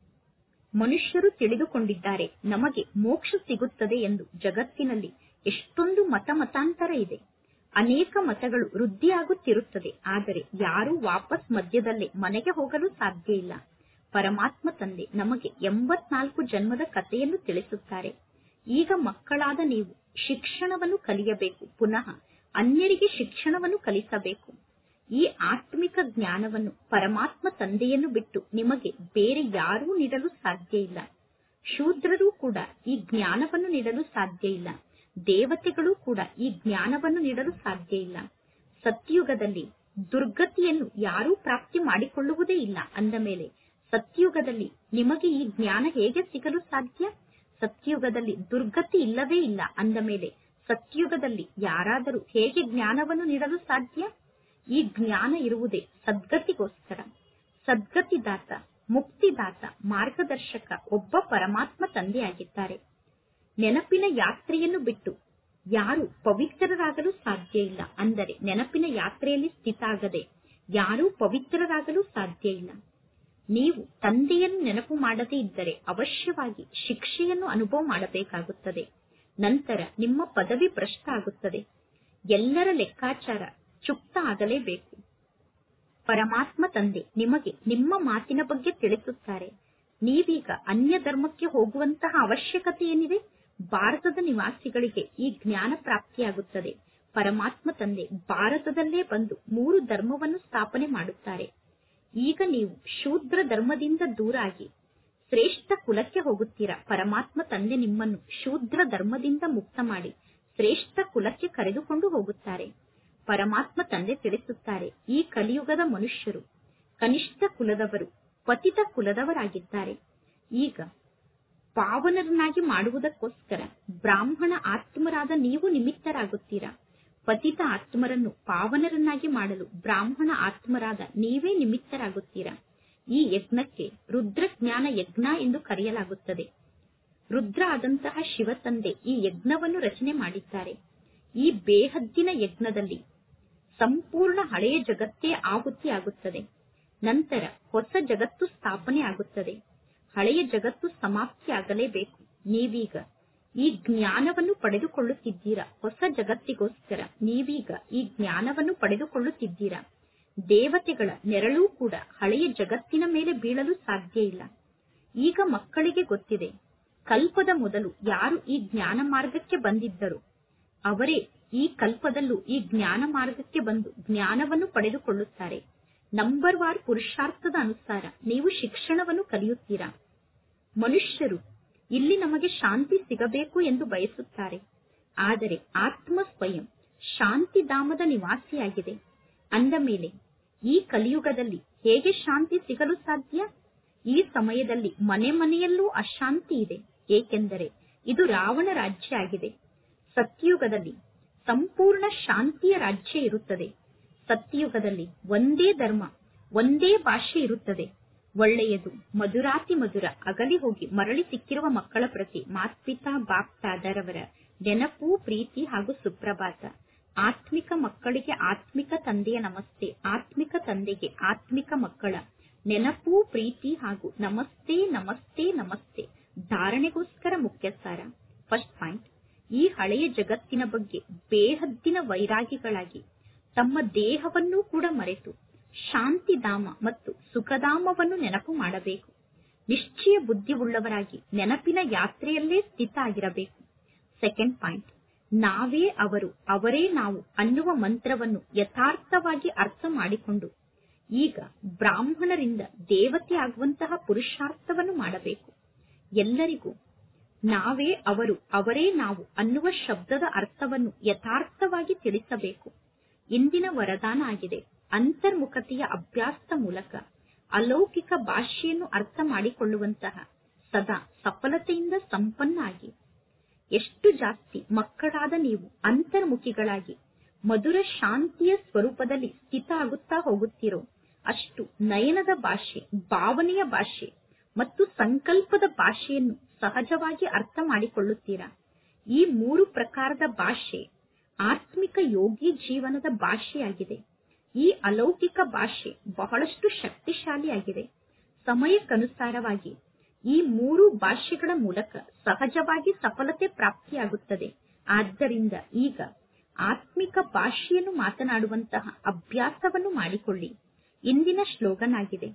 ಮನುಷ್ಯರು ತಿಳಿದುಕೊಂಡಿದ್ದಾರೆ ನಮಗೆ ಮೋಕ್ಷ ಸಿಗುತ್ತದೆ ಎಂದು ಜಗತ್ತಿನಲ್ಲಿ ಎಷ್ಟೊಂದು ಮತ ಮತಾಂತರ ಇದೆ ಅನೇಕ ಮತಗಳು ವೃದ್ಧಿಯಾಗುತ್ತಿರುತ್ತದೆ ಆದರೆ ಯಾರೂ ವಾಪಸ್ ಮಧ್ಯದಲ್ಲೇ ಮನೆಗೆ ಹೋಗಲು ಸಾಧ್ಯ ಇಲ್ಲ ಪರಮಾತ್ಮ ತಂದೆ ನಮಗೆ ಎಂಬತ್ನಾಲ್ಕು ಜನ್ಮದ ಕಥೆಯನ್ನು ತಿಳಿಸುತ್ತಾರೆ ಈಗ ಮಕ್ಕಳಾದ ನೀವು ಶಿಕ್ಷಣವನ್ನು ಕಲಿಯಬೇಕು ಪುನಃ ಅನ್ಯರಿಗೆ ಶಿಕ್ಷಣವನ್ನು ಕಲಿಸಬೇಕು ಈ ಆತ್ಮಿಕ ಜ್ಞಾನವನ್ನು ಪರಮಾತ್ಮ ತಂದೆಯನ್ನು ಬಿಟ್ಟು ನಿಮಗೆ ಬೇರೆ ಯಾರೂ ನೀಡಲು ಸಾಧ್ಯ ಇಲ್ಲ ಶೂದ್ರರೂ ಕೂಡ ಈ ಜ್ಞಾನವನ್ನು ನೀಡಲು ಸಾಧ್ಯ ಇಲ್ಲ ದೇವತೆಗಳು ಕೂಡ ಈ ಜ್ಞಾನವನ್ನು ನೀಡಲು ಸಾಧ್ಯ ಇಲ್ಲ ಸತ್ಯುಗದಲ್ಲಿ ದುರ್ಗತಿಯನ್ನು ಯಾರೂ ಪ್ರಾಪ್ತಿ ಮಾಡಿಕೊಳ್ಳುವುದೇ ಇಲ್ಲ ಅಂದ ಮೇಲೆ ಸತ್ಯುಗದಲ್ಲಿ ನಿಮಗೆ ಈ ಜ್ಞಾನ ಹೇಗೆ ಸಿಗಲು ಸಾಧ್ಯ ಸತ್ಯುಗದಲ್ಲಿ ದುರ್ಗತಿ ಇಲ್ಲವೇ ಇಲ್ಲ ಅಂದ ಮೇಲೆ ಸತ್ಯುಗದಲ್ಲಿ ಯಾರಾದರೂ ಹೇಗೆ ಜ್ಞಾನವನ್ನು ನೀಡಲು ಸಾಧ್ಯ ಈ ಜ್ಞಾನ ಇರುವುದೇ ಸದ್ಗತಿಗೋಸ್ಕರ ಸದ್ಗತಿದಾತ ಮುಕ್ತಿದಾತ ಮಾರ್ಗದರ್ಶಕ ಒಬ್ಬ ಪರಮಾತ್ಮ ತಂದೆಯಾಗಿದ್ದಾರೆ ನೆನಪಿನ ಯಾತ್ರೆಯನ್ನು ಬಿಟ್ಟು ಯಾರು ಪವಿತ್ರರಾಗಲು ಸಾಧ್ಯ ಇಲ್ಲ ಅಂದರೆ ನೆನಪಿನ ಯಾತ್ರೆಯಲ್ಲಿ ಸ್ಥಿತ ಆಗದೆ ಯಾರೂ ಪವಿತ್ರರಾಗಲು ಸಾಧ್ಯ ಇಲ್ಲ ನೀವು ತಂದೆಯನ್ನು ನೆನಪು ಮಾಡದೇ ಇದ್ದರೆ ಅವಶ್ಯವಾಗಿ ಶಿಕ್ಷೆಯನ್ನು ಅನುಭವ ಮಾಡಬೇಕಾಗುತ್ತದೆ ನಂತರ ನಿಮ್ಮ ಪದವಿ ಭ್ರಷ್ಟ ಆಗುತ್ತದೆ ಎಲ್ಲರ ಲೆಕ್ಕಾಚಾರ ಚುಕ್ತ ಆಗಲೇಬೇಕು ಪರಮಾತ್ಮ ತಂದೆ ನಿಮಗೆ ನಿಮ್ಮ ಮಾತಿನ ಬಗ್ಗೆ ತಿಳಿಸುತ್ತಾರೆ ನೀವೀಗ ಅನ್ಯ ಧರ್ಮಕ್ಕೆ ಹೋಗುವಂತಹ ಅವಶ್ಯಕತೆ ಏನಿದೆ ಭಾರತದ ನಿವಾಸಿಗಳಿಗೆ ಈ ಜ್ಞಾನ ಪ್ರಾಪ್ತಿಯಾಗುತ್ತದೆ ಪರಮಾತ್ಮ ತಂದೆ ಭಾರತದಲ್ಲೇ ಬಂದು ಮೂರು ಧರ್ಮವನ್ನು ಸ್ಥಾಪನೆ ಮಾಡುತ್ತಾರೆ ಈಗ ನೀವು ಶೂದ್ರ ಧರ್ಮದಿಂದ ದೂರಾಗಿ ಶ್ರೇಷ್ಠ ಕುಲಕ್ಕೆ ಹೋಗುತ್ತೀರಾ ಪರಮಾತ್ಮ ತಂದೆ ನಿಮ್ಮನ್ನು ಶೂದ್ರ ಧರ್ಮದಿಂದ ಮುಕ್ತ ಮಾಡಿ ಶ್ರೇಷ್ಠ ಕುಲಕ್ಕೆ ಕರೆದುಕೊಂಡು ಹೋಗುತ್ತಾರೆ ಪರಮಾತ್ಮ ತಂದೆ ತಿಳಿಸುತ್ತಾರೆ ಈ ಕಲಿಯುಗದ ಮನುಷ್ಯರು ಕನಿಷ್ಠ ಕುಲದವರು ಪತಿತ ಕುಲದವರಾಗಿದ್ದಾರೆ ಈಗ ಪಾವನರನ್ನಾಗಿ ಮಾಡುವುದಕ್ಕೋಸ್ಕರ ಬ್ರಾಹ್ಮಣ ಆತ್ಮರಾದ ನೀವು ನಿಮಿತ್ತರಾಗುತ್ತೀರಾ ಪತಿತ ಆತ್ಮರನ್ನು ಪಾವನರನ್ನಾಗಿ ಮಾಡಲು ಬ್ರಾಹ್ಮಣ ಆತ್ಮರಾದ ನೀವೇ ನಿಮಿತ್ತರಾಗುತ್ತೀರಾ ಈ ಯಜ್ಞಕ್ಕೆ ರುದ್ರ ಜ್ಞಾನ ಯಜ್ಞ ಎಂದು ಕರೆಯಲಾಗುತ್ತದೆ ರುದ್ರ ಆದಂತಹ ಶಿವತಂದೆ ಈ ಯಜ್ಞವನ್ನು ರಚನೆ ಮಾಡಿದ್ದಾರೆ ಈ ಬೇಹದ್ದಿನ ಯಜ್ಞದಲ್ಲಿ ಸಂಪೂರ್ಣ ಹಳೆಯ ಜಗತ್ತೇ ಆಹುತಿ ಆಗುತ್ತದೆ ನಂತರ ಹೊಸ ಜಗತ್ತು ಸ್ಥಾಪನೆ ಆಗುತ್ತದೆ ಹಳೆಯ ಜಗತ್ತು ಸಮಾಪ್ತಿ ಆಗಲೇಬೇಕು ನೀವೀಗ ಈ ಜ್ಞಾನವನ್ನು ಪಡೆದುಕೊಳ್ಳುತ್ತಿದ್ದೀರಾ ಹೊಸ ಜಗತ್ತಿಗೋಸ್ಕರ ನೀವೀಗ ಈ ಜ್ಞಾನವನ್ನು ಪಡೆದುಕೊಳ್ಳುತ್ತಿದ್ದೀರಾ ದೇವತೆಗಳ ನೆರಳೂ ಕೂಡ ಹಳೆಯ ಜಗತ್ತಿನ ಮೇಲೆ ಬೀಳಲು ಸಾಧ್ಯ ಇಲ್ಲ ಈಗ ಮಕ್ಕಳಿಗೆ ಗೊತ್ತಿದೆ ಕಲ್ಪದ ಮೊದಲು ಯಾರು ಈ ಜ್ಞಾನ ಮಾರ್ಗಕ್ಕೆ ಬಂದಿದ್ದರು ಅವರೇ ಈ ಕಲ್ಪದಲ್ಲೂ ಈ ಜ್ಞಾನ ಮಾರ್ಗಕ್ಕೆ ಬಂದು ಜ್ಞಾನವನ್ನು ಪಡೆದುಕೊಳ್ಳುತ್ತಾರೆ ನಂಬರ್ ವಾರ್ ಪುರುಷಾರ್ಥದ ಅನುಸಾರ ನೀವು ಶಿಕ್ಷಣವನ್ನು ಕಲಿಯುತ್ತೀರಾ ಮನುಷ್ಯರು ಇಲ್ಲಿ ನಮಗೆ ಶಾಂತಿ ಸಿಗಬೇಕು ಎಂದು ಬಯಸುತ್ತಾರೆ ಆದರೆ ಆತ್ಮ ಸ್ವಯಂ ಶಾಂತಿಧಾಮದ ನಿವಾಸಿಯಾಗಿದೆ ಅಂದ ಮೇಲೆ ಈ ಕಲಿಯುಗದಲ್ಲಿ ಹೇಗೆ ಶಾಂತಿ ಸಿಗಲು ಸಾಧ್ಯ ಈ ಸಮಯದಲ್ಲಿ ಮನೆ ಮನೆಯಲ್ಲೂ ಅಶಾಂತಿ ಇದೆ ಏಕೆಂದರೆ ಇದು ರಾವಣ ರಾಜ್ಯ ಆಗಿದೆ ಸತ್ಯುಗದಲ್ಲಿ ಸಂಪೂರ್ಣ ಶಾಂತಿಯ ರಾಜ್ಯ ಇರುತ್ತದೆ ಸತ್ಯಯುಗದಲ್ಲಿ ಒಂದೇ ಧರ್ಮ ಒಂದೇ ಭಾಷೆ ಇರುತ್ತದೆ ಒಳ್ಳೆಯದು ಮಧುರಾತಿ ಮಧುರ ಅಗಲಿ ಹೋಗಿ ಮರಳಿ ಸಿಕ್ಕಿರುವ ಮಕ್ಕಳ ಪ್ರತಿ ಮಾತ್ಪಿತಾ ಬಾಪ್ ತಾದರವರ ನೆನಪು ಪ್ರೀತಿ ಹಾಗೂ ಸುಪ್ರಭಾತ ಆತ್ಮಿಕ ಮಕ್ಕಳಿಗೆ ಆತ್ಮಿಕ ತಂದೆಯ ನಮಸ್ತೆ ಆತ್ಮಿಕ ತಂದೆಗೆ ಆತ್ಮಿಕ ಮಕ್ಕಳ ನೆನಪು ಪ್ರೀತಿ ಹಾಗೂ ನಮಸ್ತೆ ನಮಸ್ತೆ ನಮಸ್ತೆ ಧಾರಣೆಗೋಸ್ಕರ ಮುಖ್ಯ ಸಾರ ಫಸ್ಟ್ ಪಾಯಿಂಟ್ ಈ ಹಳೆಯ ಜಗತ್ತಿನ ಬಗ್ಗೆ ಬೇಹದ್ದಿನ ವೈರಾಗಿಗಳಾಗಿ ತಮ್ಮ ದೇಹವನ್ನೂ ಕೂಡ ಮರೆತು ಶಾಂತಿಧಾಮ ಮತ್ತು ಸುಖಧಾಮವನ್ನು ನೆನಪು ಮಾಡಬೇಕು ನಿಶ್ಚಯ ಬುದ್ಧಿ ಉಳ್ಳವರಾಗಿ ನೆನಪಿನ ಯಾತ್ರೆಯಲ್ಲೇ ಸ್ಥಿತ ಆಗಿರಬೇಕು ಸೆಕೆಂಡ್ ಪಾಯಿಂಟ್ ನಾವೇ ಅವರು ಅವರೇ ನಾವು ಅನ್ನುವ ಮಂತ್ರವನ್ನು ಯಥಾರ್ಥವಾಗಿ ಅರ್ಥ ಮಾಡಿಕೊಂಡು ಈಗ ಬ್ರಾಹ್ಮಣರಿಂದ ದೇವತೆ ಆಗುವಂತಹ ಪುರುಷಾರ್ಥವನ್ನು ಮಾಡಬೇಕು ಎಲ್ಲರಿಗೂ ನಾವೇ ಅವರು ಅವರೇ ನಾವು ಅನ್ನುವ ಶಬ್ದದ ಅರ್ಥವನ್ನು ಯಥಾರ್ಥವಾಗಿ ತಿಳಿಸಬೇಕು ಇಂದಿನ ವರದಾನ ಆಗಿದೆ ಅಂತರ್ಮುಖತೆಯ ಅಭ್ಯಾಸದ ಮೂಲಕ ಅಲೌಕಿಕ ಭಾಷೆಯನ್ನು ಅರ್ಥ ಮಾಡಿಕೊಳ್ಳುವಂತಹ ಸದಾ ಸಫಲತೆಯಿಂದ ಸಂಪನ್ನ ಆಗಿ ಎಷ್ಟು ಜಾಸ್ತಿ ಮಕ್ಕಳಾದ ನೀವು ಅಂತರ್ಮುಖಿಗಳಾಗಿ ಮಧುರ ಶಾಂತಿಯ ಸ್ವರೂಪದಲ್ಲಿ ಸ್ಥಿತ ಆಗುತ್ತಾ ಹೋಗುತ್ತೀರೋ ಅಷ್ಟು ನಯನದ ಭಾಷೆ ಭಾವನೆಯ ಭಾಷೆ ಮತ್ತು ಸಂಕಲ್ಪದ ಭಾಷೆಯನ್ನು ಸಹಜವಾಗಿ ಅರ್ಥ ಮಾಡಿಕೊಳ್ಳುತ್ತೀರಾ ಈ ಮೂರು ಪ್ರಕಾರದ ಭಾಷೆ ಆತ್ಮಿಕ ಯೋಗಿ ಜೀವನದ ಭಾಷೆಯಾಗಿದೆ ಈ ಅಲೌಕಿಕ ಭಾಷೆ ಬಹಳಷ್ಟು ಶಕ್ತಿಶಾಲಿಯಾಗಿದೆ ಸಮಯಕ್ಕನುಸಾರವಾಗಿ ಈ ಮೂರು ಭಾಷೆಗಳ ಮೂಲಕ ಸಹಜವಾಗಿ ಸಫಲತೆ ಪ್ರಾಪ್ತಿಯಾಗುತ್ತದೆ ಆದ್ದರಿಂದ ಈಗ ಆತ್ಮಿಕ ಭಾಷೆಯನ್ನು ಮಾತನಾಡುವಂತಹ ಅಭ್ಯಾಸವನ್ನು ಮಾಡಿಕೊಳ್ಳಿ ಇಂದಿನ ಶ್ಲೋಗನ್ ಆಗಿದೆ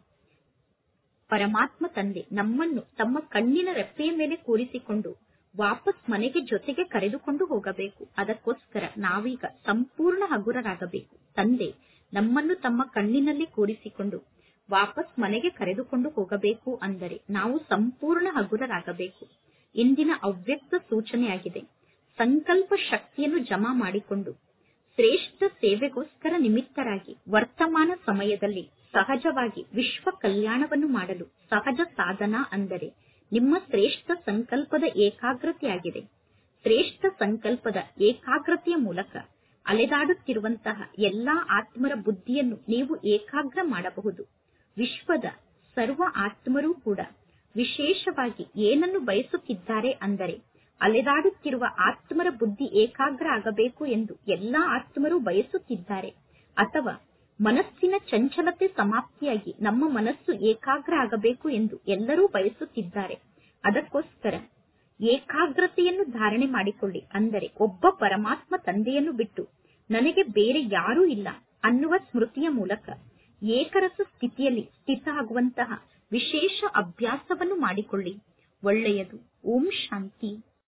ಪರಮಾತ್ಮ ತಂದೆ ನಮ್ಮನ್ನು ತಮ್ಮ ಕಣ್ಣಿನ ರೆಪ್ಪೆಯ ಮೇಲೆ ಕೂರಿಸಿಕೊಂಡು ವಾಪಸ್ ಮನೆಗೆ ಜೊತೆಗೆ ಕರೆದುಕೊಂಡು ಹೋಗಬೇಕು ಅದಕ್ಕೋಸ್ಕರ ನಾವೀಗ ಸಂಪೂರ್ಣ ಹಗುರರಾಗಬೇಕು ತಂದೆ ನಮ್ಮನ್ನು ತಮ್ಮ ಕಣ್ಣಿನಲ್ಲಿ ಕೂರಿಸಿಕೊಂಡು ವಾಪಸ್ ಮನೆಗೆ ಕರೆದುಕೊಂಡು ಹೋಗಬೇಕು ಅಂದರೆ ನಾವು ಸಂಪೂರ್ಣ ಹಗುರರಾಗಬೇಕು ಇಂದಿನ ಅವ್ಯಕ್ತ ಸೂಚನೆಯಾಗಿದೆ ಸಂಕಲ್ಪ ಶಕ್ತಿಯನ್ನು ಜಮಾ ಮಾಡಿಕೊಂಡು ಶ್ರೇಷ್ಠ ಸೇವೆಗೋಸ್ಕರ ನಿಮಿತ್ತರಾಗಿ ವರ್ತಮಾನ ಸಮಯದಲ್ಲಿ ಸಹಜವಾಗಿ ವಿಶ್ವ ಕಲ್ಯಾಣವನ್ನು ಮಾಡಲು ಸಹಜ ಸಾಧನ ಅಂದರೆ ನಿಮ್ಮ ಶ್ರೇಷ್ಠ ಸಂಕಲ್ಪದ ಏಕಾಗ್ರತೆಯಾಗಿದೆ ಶ್ರೇಷ್ಠ ಸಂಕಲ್ಪದ ಏಕಾಗ್ರತೆಯ ಮೂಲಕ ಅಲೆದಾಡುತ್ತಿರುವಂತಹ ಎಲ್ಲಾ ಆತ್ಮರ ಬುದ್ಧಿಯನ್ನು ನೀವು ಏಕಾಗ್ರ ಮಾಡಬಹುದು ವಿಶ್ವದ ಸರ್ವ ಆತ್ಮರೂ ಕೂಡ ವಿಶೇಷವಾಗಿ ಏನನ್ನು ಬಯಸುತ್ತಿದ್ದಾರೆ ಅಂದರೆ ಅಲೆದಾಡುತ್ತಿರುವ ಆತ್ಮರ ಬುದ್ಧಿ ಏಕಾಗ್ರ ಆಗಬೇಕು ಎಂದು ಎಲ್ಲಾ ಆತ್ಮರು ಬಯಸುತ್ತಿದ್ದಾರೆ ಅಥವಾ ಮನಸ್ಸಿನ ಚಂಚಲತೆ ಸಮಾಪ್ತಿಯಾಗಿ ನಮ್ಮ ಮನಸ್ಸು ಏಕಾಗ್ರ ಆಗಬೇಕು ಎಂದು ಎಲ್ಲರೂ ಬಯಸುತ್ತಿದ್ದಾರೆ ಅದಕ್ಕೋಸ್ಕರ ಏಕಾಗ್ರತೆಯನ್ನು ಧಾರಣೆ ಮಾಡಿಕೊಳ್ಳಿ ಅಂದರೆ ಒಬ್ಬ ಪರಮಾತ್ಮ ತಂದೆಯನ್ನು ಬಿಟ್ಟು ನನಗೆ ಬೇರೆ ಯಾರೂ ಇಲ್ಲ ಅನ್ನುವ ಸ್ಮೃತಿಯ ಮೂಲಕ ಏಕರಸ ಸ್ಥಿತಿಯಲ್ಲಿ ಸ್ಥಿತ ಆಗುವಂತಹ ವಿಶೇಷ ಅಭ್ಯಾಸವನ್ನು ಮಾಡಿಕೊಳ್ಳಿ ಒಳ್ಳೆಯದು ಓಂ ಶಾಂತಿ